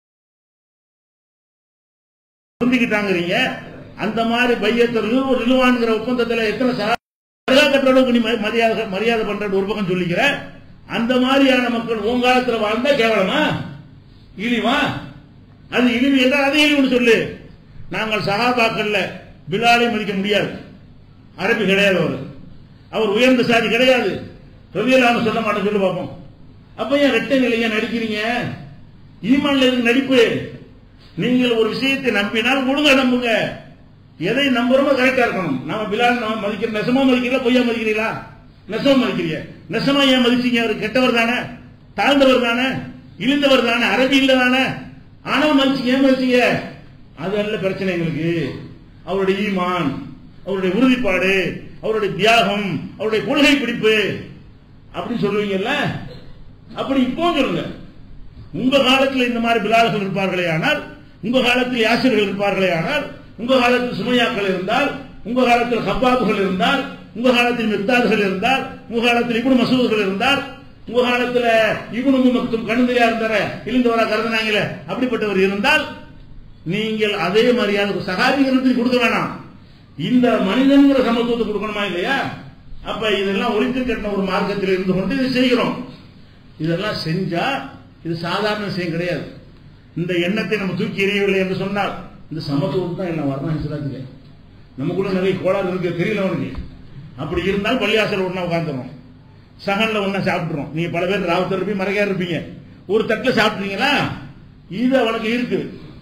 புரிஞ்சுக்கிட்டாங்கிறீங்க அந்த மாதிரி பையத்தில் நிலுவான்கிற ஒப்பந்தத்தில் எத்தனை சகா கட்டுற அளவுக்கு நீ மரியாதை மரியாதை பண்ற ஒரு பக்கம் சொல்லிக்கிற அந்த மாதிரியான மக்கள் உங்காலத்தில் வாழ்ந்தா கேவலமா இழிவா அது இழிவு என்றால் அதை இழிவுன்னு சொல்லு நாங்கள் சகாபாக்கள்ல பிலாலை மதிக்க முடியாது அரபி கிடையாது அவர் அவர் உயர்ந்த சாதி கிடையாது ரவியலாம சொல்ல மாட்டேன் சொல்லி பார்ப்போம் அப்ப ஏன் ரெட்டை நிலையா நடிக்கிறீங்க ஈமான்ல இருக்கு நடிப்பு நீங்கள் ஒரு விஷயத்தை நம்பினால் ஒழுங்கா நம்புங்க எதை நம்புறோமோ கரெக்டா இருக்கணும் நம்ம பிலால் நம்ம மதிக்கிற நெசமா மதிக்கிறீங்களா பொய்யா மதிக்கிறீங்களா நெசமா மதிக்கிறீங்க நெசமா ஏன் மதிச்சீங்க அவர் கெட்டவர் தானே தாழ்ந்தவர் தானே இழிந்தவர் தானே அரபி இல்ல தானே ஆனவன் மதிச்சீங்க ஏன் மதிச்சீங்க அது அல்ல பிரச்சனை எங்களுக்கு அவருடைய ஈமான் அவருடைய உறுதிப்பாடு அவருடைய தியாகம் அவருடைய கொள்கை பிடிப்பு அப்படி சொல்லுவீங்கல்ல அப்படி இப்போ சொல்லுங்க உங்க காலத்தில் இந்த மாதிரி பிலால்கள் இருப்பார்களே ஆனால் உங்க காலத்தில் யாசிர்கள் இருப்பார்களே ஆனால் உங்க காலத்தில் சுமையாக்கள் இருந்தால் உங்க காலத்தில் ஹப்பாபுகள் இருந்தால் உங்க காலத்தில் மிர்தாதுகள் இருந்தால் உங்க காலத்தில் இபுன் மசூதுகள் இருந்தால் உங்க காலத்துல இபுனு மக்தும் கணுந்திரியா இருந்தார இழிந்தவரா கருதுனாங்களே அப்படிப்பட்டவர் இருந்தால் நீங்கள் அதே மரியாதை சகாபிகளுக்கு கொடுக்க வேணாம் இந்த மனிதன்கிற சமத்துவத்தை கொடுக்கணுமா இல்லையா அப்ப இதெல்லாம் ஒழித்து கட்டின ஒரு மார்க்கத்தில் இருந்து கொண்டு இதை செய்கிறோம் இதெல்லாம் செஞ்சா இது சாதாரண விஷயம் கிடையாது இந்த எண்ணத்தை நம்ம தூக்கி எறியவில்லை என்று சொன்னால் இந்த சமத்துவம் தான் என்ன வரணும் இஸ்லாத்துக்கு நமக்குள்ள நிறைய கோளாறு இருக்கு தெரியல அவனுக்கு அப்படி இருந்தால் பள்ளியாசல் ஒண்ணா உட்காந்துரும் சகன்ல ஒண்ணா சாப்பிட்டுரும் நீங்க பல பேர் ராவத்தர் இருப்பீங்க மறைக்காரு இருப்பீங்க ஒரு தட்டுல சாப்பிட்டீங்களா இது அவனுக்கு இருக்கு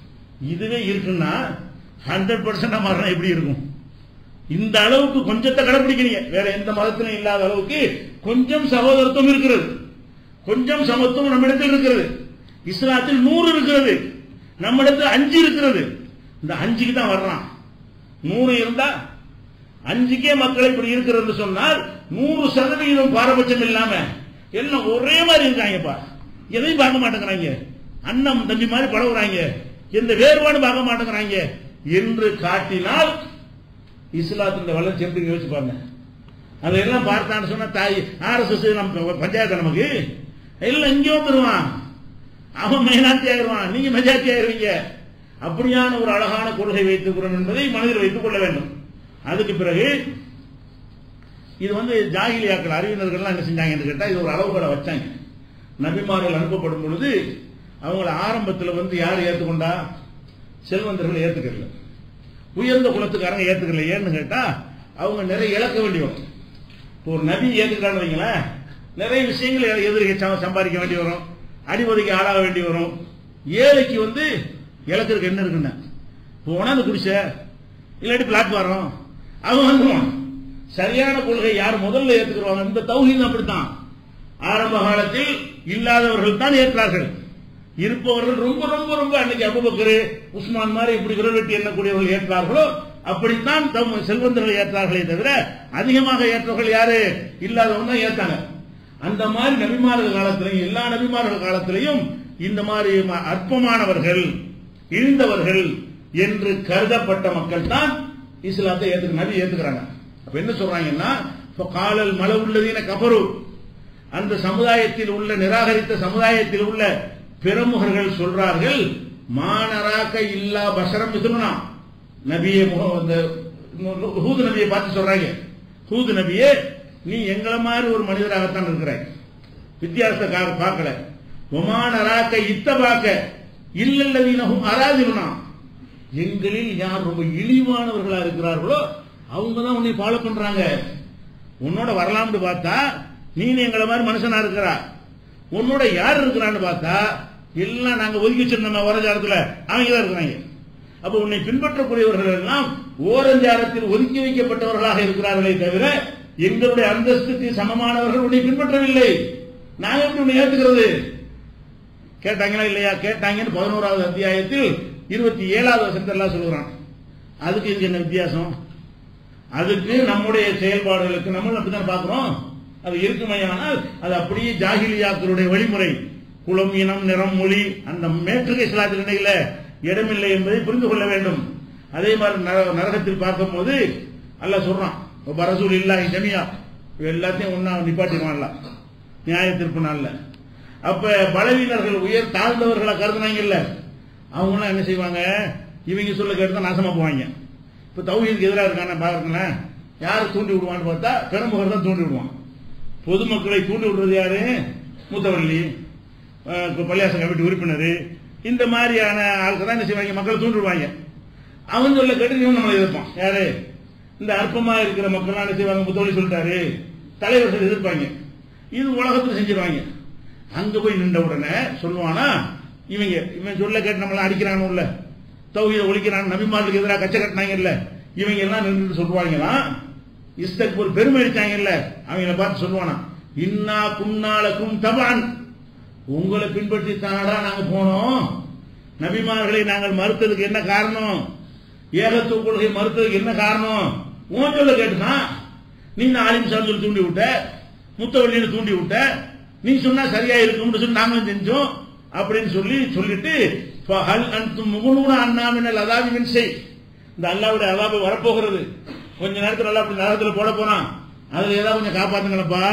இதுவே இருக்குன்னா ஹண்ட்ரட் பர்சன்டா மாறினா எப்படி இருக்கும் இந்த அளவுக்கு கொஞ்சத்தை கடைபிடிக்கிறீங்க வேற எந்த மதத்திலும் இல்லாத அளவுக்கு கொஞ்சம் சகோதரத்துவம் இருக்கிறது கொஞ்சம் சமத்துவம் நம்மிடத்தில் இருக்கிறது இஸ்லாத்தில் நூறு இருக்கிறது நம்மிடத்தில் அஞ்சு இருக்கிறது இந்த அஞ்சுக்கு தான் வர்றான் நூறு இருந்தா அஞ்சுக்கே மக்கள் இப்படி இருக்கிறது சொன்னால் நூறு சதவிகிதம் பாரபட்சம் இல்லாம எல்லாம் ஒரே மாதிரி இருக்காங்கப்பா எதையும் பார்க்க மாட்டேங்கிறாங்க அண்ணன் தம்பி மாதிரி பழகுறாங்க எந்த வேறுபாடு பார்க்க மாட்டேங்கிறாங்க என்று காட்டினால் இஸ்லாத்தின் வளர்ச்சி எப்படி யோசிச்சு பாருங்க அதையெல்லாம் பார்த்தான்னு சொன்னா தாய் ஆர்எஸ்எஸ் நம்ம பஞ்சாயத்து நமக்கு எல்லாம் இங்கே வந்துருவான் அவன் மெயினாத்தி ஆயிடுவான் நீங்க மெஜாரிட்டி ஆயிருவீங்க அப்படியான ஒரு அழகான கொள்கை வைத்துக்கிறோம் என்பதை மனதில் வைத்துக் கொள்ள வேண்டும் அதுக்கு பிறகு இது வந்து ஜாகிலியாக்கள் அறிவினர்கள்லாம் என்ன செஞ்சாங்கன்னு கேட்டா இது ஒரு அளவுகளை வச்சாங்க நபிமார்கள் அனுப்பப்படும் பொழுது அவங்கள ஆரம்பத்தில் வந்து யார் ஏத்துக்கொண்டா செல்வந்தர்கள் ஏத்துக்கல உயர்ந்த குலத்துக்காரங்க ஏத்துக்கல ஏன்னு கேட்டா அவங்க நிறைய இழக்க வேண்டி வரும் இப்போ ஒரு நபி ஏத்துக்கிறான்னு வைங்களேன் நிறைய விஷயங்கள் எதிர்க்க சம்பாதிக்க வேண்டி வரும் அடிபதிக்கு ஆளாக வேண்டி வரும் ஏழைக்கு வந்து இழக்கிறதுக்கு என்ன இருக்குன்னு போனா அந்த குடிச இல்லாட்டி பிளாட்பாரம் அவன் வந்துருவான் சரியான கொள்கை யார் முதல்ல ஏத்துக்கிறாங்க இந்த தௌஹீத் அப்படித்தான் ஆரம்ப காலத்தில் இல்லாதவர்கள் தான் ஏற்றார்கள் இருப்பவர்கள் ரொம்ப ரொம்ப ரொம்ப அன்னைக்கு அபுபக்கர் உஸ்மான் மாதிரி இப்படி விரல் வெட்டி எண்ணக்கூடியவர்கள் ஏற்றார்களோ அப்படித்தான் தம் செல்வந்தர்கள் ஏற்றார்களே தவிர அதிகமாக ஏற்றவர்கள் யாரு இல்லாதவங்க தான் ஏத்தாங்க அந்த மாதிரி நபிமார்கள் காலத்திலையும் எல்லா நபிமார்கள் காலத்திலையும் இந்த மாதிரி அற்பமானவர்கள் இழிந்தவர்கள் என்று கருதப்பட்ட மக்கள் தான் இஸ்லாத்தை ஏத்துக்க நபி ஏத்துக்கிறாங்க அப்ப என்ன சொல்றாங்கன்னா காலல் மல உள்ளதீன கபரு அந்த சமுதாயத்தில் உள்ள நிராகரித்த சமுதாயத்தில் உள்ள பிரமுகர்கள் சொல்றார்கள் மானராக்க இல்லா பசரம் இதுனா நபியே ஹூது நபியை பார்த்து சொல்றாங்க ஹூது நபியே நீ எங்களை மாதிரி ஒரு மனிதராகத்தான் இருக்கிறாய் வித்தியாசத்தை பார்க்கல ஒமானராக்க இத்த பார்க்க இல்லல்லவீனகும் அராதிருனா எங்களில் யார் ரொம்ப இழிவானவர்களா இருக்கிறார்களோ அவங்க தான் உன்னை ஃபாலோ பண்றாங்க உன்னோட வரலாம்னு பார்த்தா நீ எங்களை மாதிரி மனுஷனா இருக்கிறா உன்னோட யார் இருக்கிறான்னு பார்த்தா எல்லாம் நாங்க ஒதுக்கி வச்சிருந்தோம் ஓரஞ்சாரத்துல அவங்க தான் இருக்கிறாங்க அப்ப உன்னை பின்பற்றக்கூடியவர்கள் எல்லாம் ஓரஞ்சாரத்தில் ஒதுக்கி வைக்கப்பட்டவர்களாக இருக்கிறார்களே தவிர எங்களுடைய அந்தஸ்துக்கு சமமானவர்கள் உன்னை பின்பற்றவில்லை நாங்க எப்படி உன்னை ஏத்துக்கிறது கேட்டாங்களா இல்லையா கேட்டாங்கன்னு பதினோராவது அத்தியாயத்தில் இருபத்தி ஏழாவது வருஷத்துல எல்லாம் சொல்லுறான் அதுக்கு இங்க என்ன வித்தியாசம் அதுக்கு நம்முடைய செயல்பாடுகளுக்கு நம்ம அப்படித்தான் பார்க்கிறோம் அது இருக்குமையானால் அது அப்படியே ஜாகிலியாக்களுடைய வழிமுறை குளம் இனம் நிறம் மொழி அந்த மேற்றுகை இஸ்லாத்தில் இடையில இடமில்லை என்பதை புரிந்து கொள்ள வேண்டும் அதே மாதிரி நரகத்தில் பார்க்கும் போது அல்ல சொல்றான் பரசூல் இல்லாஹி ஜமியா எல்லாத்தையும் ஒன்னா நிப்பாட்டிடுவான்ல நியாய தீர்ப்பு நாள்ல அப்ப பலவீனர்கள் உயர் தாழ்ந்தவர்களை கருதுனாங்கல்ல அவங்க என்ன செய்வாங்க இவங்க சொல்ல கேட்டு தான் நாசமா போவாங்க இப்ப தௌஹீதுக்கு எதிராக இருக்கான பாருங்களேன் யாரு தூண்டி விடுவான்னு பார்த்தா பெருமுகர் தான் தூண்டி விடுவான் பொதுமக்களை தூண்டி விடுறது யாரு மூத்தவள்ளி பள்ளியாசம் கமிட்டி உறுப்பினர் இந்த மாதிரியான ஆட்கள் தான் என்ன செய்வாங்க மக்களை தூண்டி விடுவாங்க அவன் சொல்ல கேட்டு இவன் நம்மளை எதிர்ப்பான் யாரு இந்த அற்பமா இருக்கிற மக்கள் என்ன செய்வாங்க முத்தவள்ளி சொல்லிட்டாரு தலைவர்கள் எதிர்ப்பாங்க இது உலகத்துல செஞ்சிருவாங்க அங்க போய் நின்ற உடனே சொல்லுவானா இவங்க இவன் சொல்ல கேட்டு நம்மள அடிக்கிறானு இல்ல தௌஹீத ஒழிக்கிறான் நபிமார்களுக்கு எதிராக கச்சை கட்டினாங்க இல்ல இவங்க எல்லாம் நின்று சொல்லுவாங்களாம் இஸ்தக் ஒரு பெருமை அடிச்சாங்க இல்ல அவங்கள பார்த்து சொல்லுவானா இன்னா குன்னாலக்கும் தபான் உங்களை பின்பற்றி தானடா நாங்க போனோம் நபிமார்களை நாங்கள் மறுத்ததுக்கு என்ன காரணம் ஏகத்துவ கொள்கை மறுத்ததுக்கு என்ன காரணம் உன் சொல்ல கேட்டுனா நீ ஆலிம் சார் சொல்லி தூண்டி விட்ட முத்தவள்ளின்னு தூண்டி விட்ட நீ சொன்னா சரியா இருக்கும்னு சொல்லி நாங்களும் செஞ்சோம் அப்படின்னு சொல்லி சொல்லிட்டு ஹல் அன்தும் முகுனூன அண்ணாமினல் அதாவது மின்சை இந்த அல்லாவுடைய அதாபு வரப்போகிறது கொஞ்ச நேரத்தில் நல்லா அப்படி நரகத்தில் போட போறான் அதுல ஏதாவது கொஞ்சம் காப்பாத்துங்களப்பா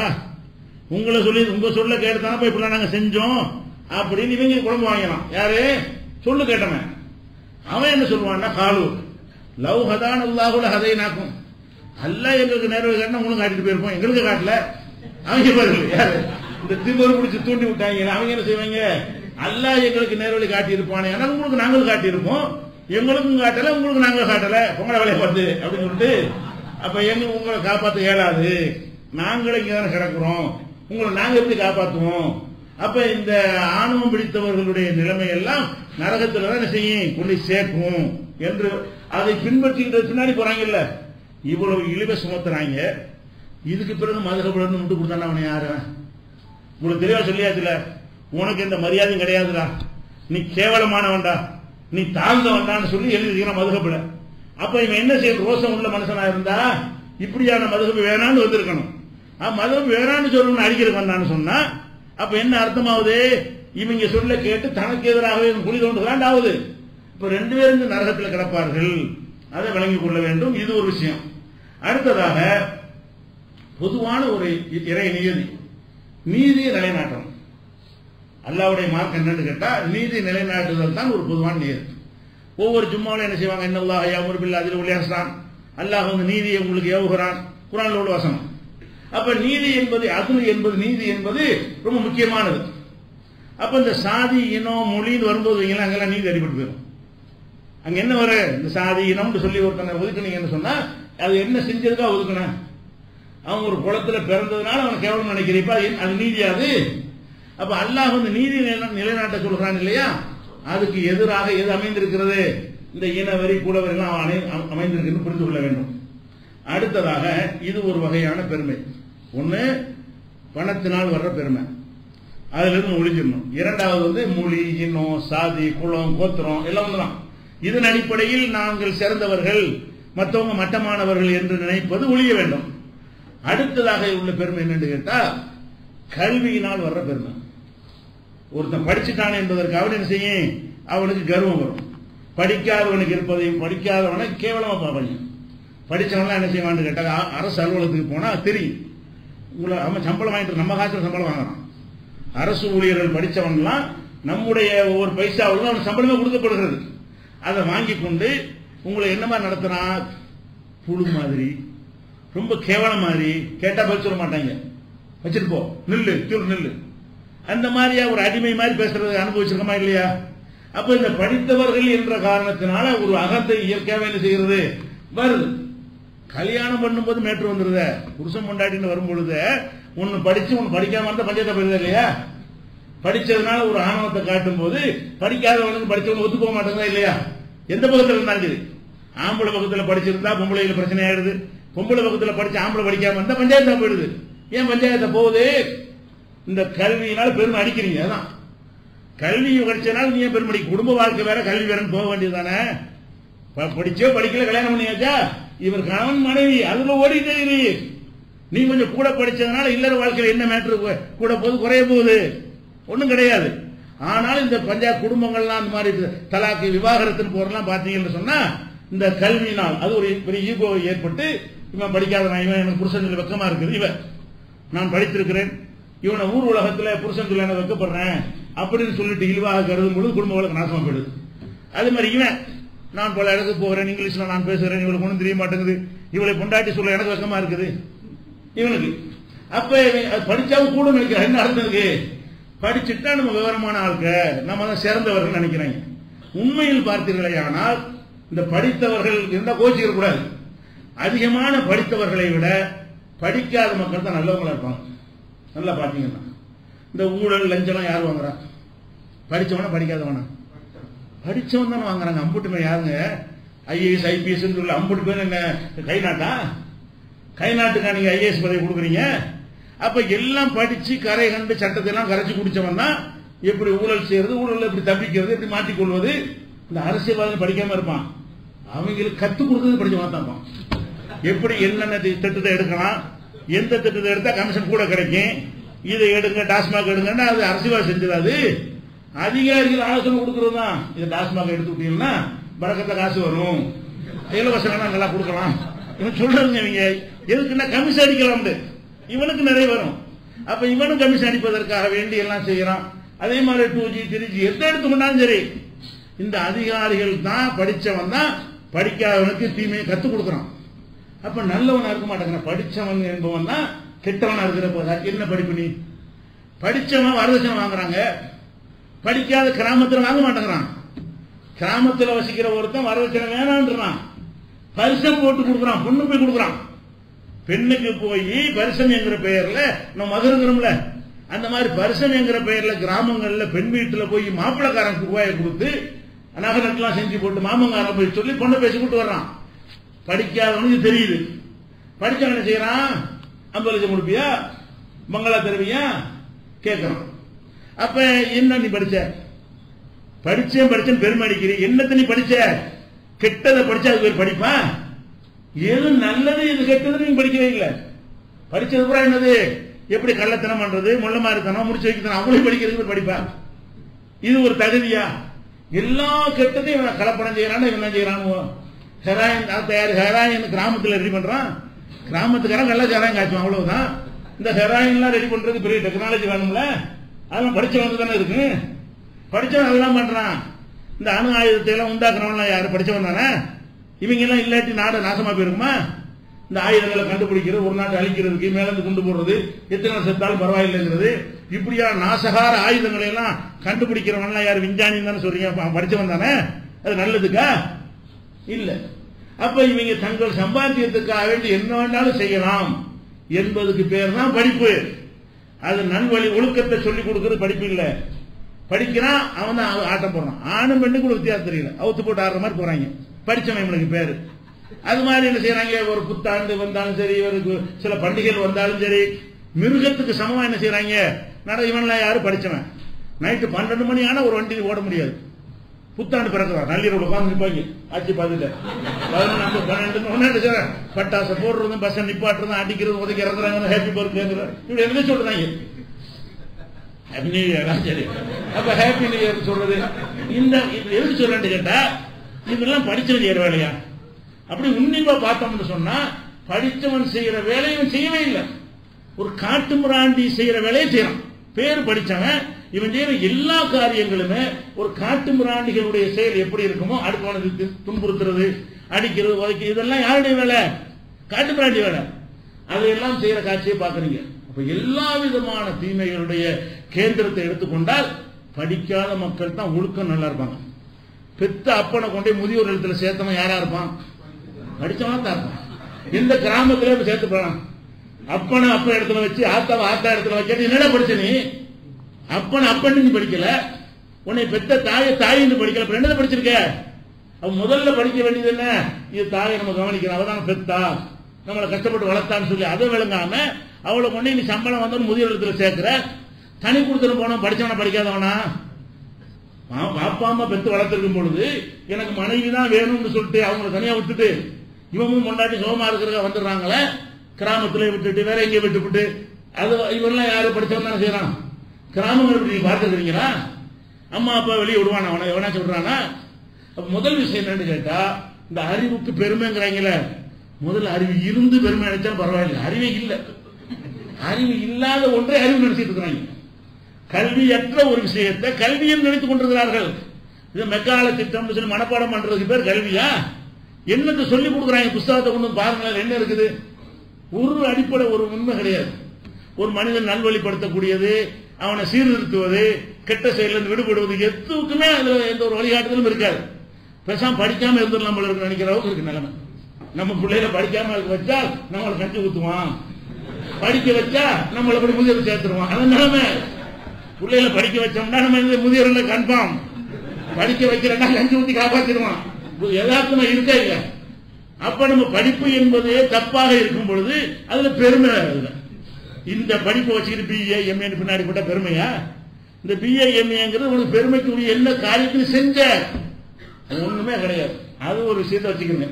உங்களை சொல்லி உங்க சொல்ல கேட்டுதானே போய் இப்படிலாம் நாங்க செஞ்சோம் அப்படின்னு இவங்க குழம்பு வாங்கலாம் யாரு சொல்லு கேட்டவன் அவன் என்ன சொல்லுவான்னா காலு லவ் ஹதான் அல்லாஹுல ஹதை நாக்கும் அல்ல எங்களுக்கு நேரம் காட்டினா உங்களுக்கு காட்டிட்டு போயிருப்போம் எங்களுக்கு காட்டல அவங்க பாருங்க யாரு இந்த திமுரு பிடிச்சி தூண்டி விட்டாங்க அவங்க என்ன செய்வாங்க அல்லாஹ் எங்களுக்கு நேர்வழி காட்டி இருப்பானே ஆனால் உங்களுக்கு நாங்களும் காட்டியிருப்போம் எங்களுக்கும் காட்டல உங்களுக்கு நாங்க காட்டல உங்களோட வேலையை பார்த்து அப்படின்னு சொல்லிட்டு அப்ப எங்க உங்களை காப்பாத்த இயலாது நாங்களும் இங்க தானே கிடக்குறோம் உங்களை நாங்க எப்படி காப்பாத்துவோம் அப்ப இந்த ஆணவம் பிடித்தவர்களுடைய நிலைமை எல்லாம் நரகத்துல தான் என்ன செய்யும் கொண்டு சேர்க்கும் என்று அதை பின்பற்றின்ற பின்னாடி போறாங்கல்ல இவ்வளவு இழிவை சுமத்துறாங்க இதுக்கு பிறகு மதுகபுடன் விட்டு கொடுத்தானே அவனை யாரு உங்களுக்கு தெளிவா சொல்லியாச்சுல உனக்கு எந்த மரியாதையும் கிடையாதுடா நீ கேவலமானவன்டா நீ தாழ்ந்தவன்டான்னு சொல்லி எழுதிக்கிறான் மதுகப்புல அப்ப இவன் என்ன செய்ய ரோசம் உள்ள மனுஷனா இருந்தா இப்படியான மதுகப்பு வேணான்னு வந்திருக்கணும் மதுகப்பு வேணான்னு சொல்லணும்னு அடிக்கிறக்கு வந்தான்னு சொன்னா அப்ப என்ன அர்த்தமாவது இவங்க சொல்ல கேட்டு தனக்கு எதிராகவே இவன் குழி தோண்டுகிறான் ஆகுது இப்ப ரெண்டு பேரும் இந்த நரகத்தில் கிடப்பார்கள் அதை விளங்கிக் கொள்ள வேண்டும் இது ஒரு விஷயம் அடுத்ததாக பொதுவான ஒரு இறை நியதி நீதியை நிலைநாட்டணும் அல்லாவுடைய மார்க் என்னன்னு கேட்டா நீதி நிலைநாட்டுதல் தான் ஒரு பொதுவான நியதி ஒவ்வொரு ஜும்மாவிலும் என்ன செய்வாங்க என்னல்லா ஐயா முருபில் அதில் உள்யாசான் அல்லாஹ் வந்து நீதியை உங்களுக்கு ஏவுகிறான் குரான்ல உள்ள வசனம் அப்ப நீதி என்பது அது என்பது நீதி என்பது ரொம்ப முக்கியமானது அப்ப இந்த சாதி இனம் மொழின்னு வரும்போது வைங்களா அங்கெல்லாம் நீதி அடிபட்டு போயிடும் அங்க என்ன வர இந்த சாதி இனம்னு சொல்லி ஒருத்தனை ஒதுக்குனீங்கன்னு சொன்னா அது என்ன செஞ்சதுக்கா ஒதுக்குனேன் அவன் ஒரு குளத்துல பிறந்ததுனால அவன் கேவலம் நினைக்கிறப்ப அது நீதியாது அப்ப அல்லாஹ் வந்து நீதி நிலைநாட்ட சொல்றான் இல்லையா அதுக்கு எதிராக எது அமைந்திருக்கிறது இந்த இனவரி கூடவரி எல்லாம் அமைந்திருக்கிறது புரிந்து கொள்ள வேண்டும் அடுத்ததாக இது ஒரு வகையான பெருமை ஒண்ணு பணத்தினால் வர்ற பெருமை அதுல இருந்து ஒழிஞ்சிடணும் இரண்டாவது வந்து மொழி இனம் சாதி குளம் கோத்திரம் எல்லாம் வந்துடும் இதன் அடிப்படையில் நாங்கள் சிறந்தவர்கள் மற்றவங்க மட்டமானவர்கள் என்று நினைப்பது ஒழிய வேண்டும் அடுத்ததாக உள்ள பெருமை என்னன்னு கேட்டா கல்வியினால் வர்ற பெருமை ஒருத்தன் படிச்சுட்டான் என்பதற்காக என்ன செய்யும் அவனுக்கு கர்வம் வரும் படிக்காதவனுக்கு இருப்பதையும் படிக்காதவனை கேவலமா பார்ப்பாங்க படிச்சவன்லாம் என்ன செய்வான்னு கேட்டா அரசு அலுவலகத்துக்கு போனா தெரியும் உங்களை அவன் சம்பளம் வாங்கிட்டு நம்ம காசுல சம்பளம் வாங்குறான் அரசு ஊழியர்கள் படிச்சவன்லாம் நம்முடைய ஒவ்வொரு பைசாவுக்கும் அவன் சம்பளமே கொடுக்கப்படுகிறது அதை வாங்கி கொண்டு உங்களை என்னமா நடத்துறான் புழு மாதிரி ரொம்ப கேவலம் மாதிரி கேட்டா பதில் சொல்ல மாட்டாங்க வச்சுட்டு போ நில்லு தூர் நில்லு அந்த மாதிரியா ஒரு அடிமை மாதிரி பேசுறது அனுபவிச்சிருக்கமா இல்லையா அப்ப இந்த படித்தவர்கள் என்ற காரணத்தினால ஒரு அகத்தை இயற்கையாவே என்ன செய்கிறது வருது கல்யாணம் பண்ணும்போது மேற்று வந்துருத புருஷன் கொண்டாடின்னு வரும் பொழுது ஒன்னு படிச்சு ஒன்னு படிக்காம இருந்தா பஞ்சாயத்தை போயிருது இல்லையா படிச்சதுனால ஒரு ஆணவத்தை காட்டும் போது படிக்காதவனுக்கு படிச்சவங்க ஒத்து போக மாட்டேங்குதா இல்லையா எந்த பக்கத்துல இருந்தாலும் சரி ஆம்பளை பக்கத்துல படிச்சிருந்தா பொம்பளையில பிரச்சனை ஆயிடுது பொம்பளை பக்கத்துல படிச்ச ஆம்பளை படிக்காம இருந்தா பஞ்சாயத்தா போயிடுது ஏன் பஞ்சாயத்தை போகுது இந்த கல்வியினால பெருமை அடிக்கிறீங்க அதான் கல்வி கிடைச்சனால நீ பெருமடி குடும்ப வாழ்க்கை வேற கல்வி வேறன்னு போக வேண்டியதானே படிச்சோ படிக்கல கல்யாணம் பண்ணியாச்சா இவர் கணவன் மனைவி அதுல ஓடிட்டே இரு நீ கொஞ்சம் கூட படிச்சதுனால இல்லற வாழ்க்கையில் என்ன மேட்ரு கூட போகுது குறைய போகுது ஒன்றும் கிடையாது ஆனால் இந்த பஞ்சாப் குடும்பங்கள்லாம் அந்த மாதிரி தலாக்கு விவாகரத்துன்னு போறலாம் பாத்தீங்கன்னு சொன்னா இந்த கல்வியினால் அது ஒரு பெரிய ஈகோ ஏற்பட்டு இவன் படிக்காதவன் இவன் எனக்கு புருஷன் வெக்கமா இருக்குது இவன் நான் படித்திருக்கிறேன் இவனை ஊர் உலகத்துல புருஷன் சொல்ல எனக்கு வைக்கப்படுறேன் அப்படின்னு சொல்லிட்டு இழிவாக கருதும் பொழுது குடும்ப வழக்கு நாசமா போயிடுது அதே மாதிரி இவன் நான் பல இடத்துக்கு போகிறேன் இங்கிலீஷ்ல நான் பேசுறேன் இவளுக்கு ஒன்றும் தெரிய மாட்டேங்குது இவளை கொண்டாட்டி சொல்ல எனக்கு வெக்கமா இருக்குது இவனுக்கு அப்ப படிச்சாவும் கூட நினைக்கிற என்ன அர்த்தம் இருக்கு படிச்சுட்டா நம்ம விவரமான ஆளுக்க நம்ம தான் சிறந்தவர்கள் நினைக்கிறாங்க உண்மையில் பார்த்தீர்களே ஆனால் இந்த படித்தவர்கள் இருந்தா கோச்சிக்க கூடாது அதிகமான படித்தவர்களை விட படிக்காத மக்கள் தான் நல்லவங்களா இருப்பாங்க நல்லா பாத்தீங்கன்னா இந்த ஊழல் லஞ்சம் யார் வாங்குறா படிச்சவனா படிக்காதவனா படிச்சவன் தானே வாங்குறாங்க அம்புட்டு பேர் யாருங்க ஐஏஎஸ் ஐபிஎஸ் சொல்லி அம்புட்டு பேர் என்ன கை நாட்டா கை நாட்டுக்கா நீங்க ஐஏஎஸ் பதவி கொடுக்குறீங்க அப்ப எல்லாம் படிச்சு கரை கண்டு சட்டத்தை எல்லாம் கரைச்சு குடிச்சவன் தான் எப்படி ஊழல் செய்யறது ஊழல் எப்படி தப்பிக்கிறது எப்படி மாட்டிக்கொள்வது இந்த அரசியல்வாதி படிக்காம இருப்பான் அவங்களுக்கு கத்து கொடுக்கறது படிச்சவன் தான் இருப்பான். எப்படி என்னென்ன திட்டத்தை எடுக்கலாம் எந்த திட்டத்தை எடுத்தா கமிஷன் கூட கிடைக்கும் இதை எடுங்க டாஸ்மாக் எடுங்கன்னா அது அரசியல்வாதி செஞ்சது அது அதிகாரிகள் ஆலோசனை கொடுக்கறது தான் இது டாஸ்மாக் எடுத்து விட்டீங்கன்னா பறக்கத்த காசு வரும் இலவசம் நல்லா கொடுக்கலாம் இவன் சொல்றாங்க இவங்க எதுக்குன்னா கமிஷன் அடிக்கலாம்னு இவனுக்கு நிறைய வரும் அப்ப இவனும் கமிஷன் அடிப்பதற்காக வேண்டி எல்லாம் செய்யறான் அதே மாதிரி டூ ஜி த்ரீ ஜி எந்த எடுத்துக்கொண்டாலும் சரி இந்த அதிகாரிகள் தான் படிச்சவன் தான் படிக்காதவனுக்கு தீமையை கத்துக் கொடுக்கறான் அப்ப நல்லவனா இருக்க மாட்டேங்கிறான் படிச்சவன் என்பவன் தான் கெட்டவனா இருக்கிற போதா என்ன படிப்பு நீ படிச்சவன் வரதட்சணை வாங்குறாங்க படிக்காத கிராமத்துல வாங்க மாட்டேங்கிறான் கிராமத்துல வசிக்கிற ஒருத்தன் வரதட்சணை வேணான்றான் பரிசம் போட்டு கொடுக்குறான் பொண்ணு போய் கொடுக்குறான் பெண்ணுக்கு போய் பரிசம் என்கிற பெயர்ல நம்ம மதுருங்கிறோம்ல அந்த மாதிரி பரிசனைங்கிற பெயர்ல கிராமங்கள்ல பெண் வீட்டுல போய் மாப்பிளக்காரன் ரூபாயை கொடுத்து நகரத்தெல்லாம் செஞ்சு போட்டு மாமங்காரன் போய் சொல்லி பொண்ணை பேசி கூட்டு வர்றான் படிக்காதவனுக்கு தெரியுது படிச்சவன் என்ன செய்யறான் ஐம்பது லட்சம் கொடுப்பியா மங்களா தருவியா கேட்கறான் அப்ப என்ன நீ படிச்ச படிச்சேன் படிச்சேன் பெருமை அடிக்கிறேன் என்னத்தை நீ படிச்ச கெட்டதை படிச்சா அது பேர் படிப்பா எது நல்லது எது கெட்டது நீங்க படிக்கவே இல்லை படிச்சது பூரா என்னது எப்படி கள்ளத்தனம் பண்றது முள்ளமாரித்தனம் முடிச்சு வைக்கணும் அவங்களையும் படிக்கிறதுக்கு பேர் படிப்பா இது ஒரு தகுதியா எல்லா கெட்டதையும் இவன் கலப்படம் செய்யறான் இவன் என்ன செய்யறான் ஹெராயின் தயார் ஹெராயின் கிராமத்துல ரெடி பண்றான் கிராமத்துக்காரன் நல்ல ஹெராயின் காய்ச்சும் அவ்வளவுதான் இந்த ஹெராயின் எல்லாம் ரெடி பண்றது பெரிய டெக்னாலஜி வேணும்ல அதெல்லாம் படிச்சவங்க தானே இருக்கு படிச்சவன் அதெல்லாம் பண்றான் இந்த அணு ஆயுதத்தை எல்லாம் உண்டாக்குறவன் யாரு படிச்சவன் தானே இவங்க எல்லாம் இல்லாட்டி நாடு நாசமா போயிருக்குமா இந்த ஆயுதங்களை கண்டுபிடிக்கிறது ஒரு நாட்டை அழிக்கிறதுக்கு மேல இருந்து கொண்டு போறது எத்தனை நாள் செத்தாலும் பரவாயில்லைங்கிறது இப்படியா நாசகார ஆயுதங்களை எல்லாம் கண்டுபிடிக்கிறவன் எல்லாம் யார் விஞ்ஞானி தானே சொல்றீங்க அப்ப அவன் படிச்சவன் தானே அது நல்லதுக்கா இல்ல அப்ப இவங்க தங்கள் சம்பாத்தியத்துக்காக வேண்டி என்ன வேண்டாலும் செய்யலாம் என்பதுக்கு பேர் தான் படிப்பு அது நல்வழி ஒழுக்கத்தை சொல்லி கொடுக்கறது படிப்பு இல்ல படிக்கிறான் அவன் தான் ஆட்டம் போடுறான் ஆணும் பெண்ணுக்கு கூட வித்தியாசம் தெரியல அவுத்து போட்டு ஆடுற மாதிரி போறாங்க படிச்சவன் இவனுக்கு பேரு அது மாதிரி என்ன செய்யறாங்க ஒரு புத்தாண்டு வந்தாலும் சரி ஒரு சில பண்டிகைகள் வந்தாலும் சரி மிருகத்துக்கு சமமா என்ன செய்யறாங்க நட இவன்லாம் யாரும் படிச்சவன் நைட்டு பன்னெண்டு மணி ஆனா ஒரு வண்டி ஓட முடியாது புத்தாண்டு பிறக்கிறான் நள்ளிரவு உட்காந்து நிப்பாங்க ஆட்சி பார்த்துட்டு பதினொன்று பன்னெண்டு ஒன்னு செய்யறேன் பட்டாசை போடுறதும் பஸ்ஸை நிப்பாட்டுறதும் அடிக்கிறது உதவி இறங்குறாங்க ஹாப்பி பர்த் கேட்கிறாங்க இப்படி என்ன சொல்றாங்க ஹாப்பி நியூ இயர் சரி அப்ப ஹாப்பி நியூ இயர் சொல்றது இந்த இது எதுக்கு சொல்றேன்னு கேட்டா இதெல்லாம் படிச்சவன் செய்யற வேலையா அப்படி உன்னிப்பா பார்த்தோம்னு சொன்னா படிச்சவன் செய்யற வேலையும் செய்யவே இல்லை ஒரு காட்டு மிராண்டி செய்யற வேலையை செய்யறான் பேர் படிச்சவன் இவன் செய்யற எல்லா காரியங்களுமே ஒரு காட்டு மிராண்டிகளுடைய செயல் எப்படி இருக்குமோ அடுத்தவனுக்கு துன்புறுத்துறது அடிக்கிறது உதைக்க இதெல்லாம் யாருடைய வேலை காட்டு மிராண்டி வேலை அதையெல்லாம் செய்யற காட்சியை பாக்குறீங்க அப்ப எல்லா விதமான தீமைகளுடைய கேந்திரத்தை எடுத்துக்கொண்டால் படிக்காத மக்கள் தான் ஒழுக்கம் நல்லா இருப்பாங்க பெத்த அப்பனை கொண்டே முதியோர் இடத்துல சேர்த்தவன் யாரா இருப்பான் படிச்சவனா தான் இருப்பான் எந்த கிராமத்திலே போய் சேர்த்து போறான் அப்பனை அப்ப இடத்துல வச்சு ஆத்தாவை ஆத்தா இடத்துல வச்சு என்னடா படிச்ச நீ அப்பன் அப்பன் நீ படிக்கல உன்னை பெத்த தாயை தாயின்னு படிக்கல அப்புறம் என்னதை படிச்சிருக்க அவன் முதல்ல படிக்க வேண்டியது என்ன இது தாயை நம்ம கவனிக்கிறோம் அவதான் பெத்தா நம்மளை கஷ்டப்பட்டு வளர்த்தான்னு சொல்லி அதை விளங்காம அவளை கொண்டு நீ சம்பளம் வந்தோம் முதியோர் இடத்துல சேர்க்கிற தனி கொடுத்துட்டு போனோம் படிச்சவனா படிக்காதவனா பாப்பா அம்மா பெத்து வளர்த்திருக்கும் பொழுது எனக்கு மனைவி தான் வேணும்னு சொல்லிட்டு அவங்களை தனியா விட்டுட்டு இவங்க முன்னாடி சோமா இருக்கிற வந்துடுறாங்களே கிராமத்துல விட்டுட்டு வேற எங்க விட்டுவிட்டு அது இவரெல்லாம் யாரு படிச்சவன் தானே செய்யறான் கிராமங்கள் நீங்க பார்த்துக்கிறீங்களா அம்மா அப்பா வெளியே விடுவானா அவனை எவனா சொல்றானா அப்ப முதல் விஷயம் என்னன்னு கேட்டா இந்த அறிவுக்கு பெருமைங்கிறாங்களே முதல்ல அறிவு இருந்து பெருமை நினைச்சா பரவாயில்லை அறிவே இல்லை அறிவு இல்லாத ஒன்றை அறிவு நினைச்சிட்டு இருக்கிறாங்க கல்வியற்ற ஒரு விஷயத்தை கல்வியில் நினைத்துக் கொண்டிருக்கிறார்கள் இது மெக்கால திட்டம் சொல்லி மனப்பாடம் பண்றதுக்கு பேர் கல்வியா என்னத்தை சொல்லி கொடுக்குறாங்க புஸ்தகத்தை கொண்டு வந்து பாருங்களேன் என்ன இருக்குது ஒரு அடிப்படை ஒரு உண்மை கிடையாது ஒரு மனிதன் நல்வழிப்படுத்தக்கூடியது அவனை சீர்திருத்துவது கெட்ட செயலில் விடுபடுவது எதுக்குமே அதுல எந்த ஒரு வழிகாட்டுதலும் இருக்காது பேசாம படிக்காம இருந்துடலாம் போல இருக்கு நினைக்கிற அளவுக்கு இருக்கு நிலைமை நம்ம பிள்ளைகளை படிக்காம இருக்க வச்சா நம்மளை கஞ்சி ஊத்துவான் படிக்க வச்சா நம்மளை போய் முதியோர் சேர்த்துருவான் அது நிலைமை பிள்ளைகளை படிக்க வச்சோம்னா நம்ம இந்த முதியோர்ல கன்ஃபார்ம் படிக்க வைக்கிறேன்னா கஞ்சி ஊத்தி காப்பாத்திடுவான் யதார்த்தமா இருக்கா இல்ல அப்ப நம்ம படிப்பு என்பதே தப்பாக இருக்கும் பொழுது அதுல பெருமை இல்லை இந்த படிப்பை வச்சுக்கிட்டு பிஏ எம்ஏ பின்னாடி போட்ட பெருமையா இந்த பிஏ எம்ஏங்கிறது உனக்கு பெருமைக்கு உரிய என்ன காரியத்தையும் செஞ்ச அது ஒண்ணுமே கிடையாது அது ஒரு விஷயத்தை வச்சுக்கிறேன்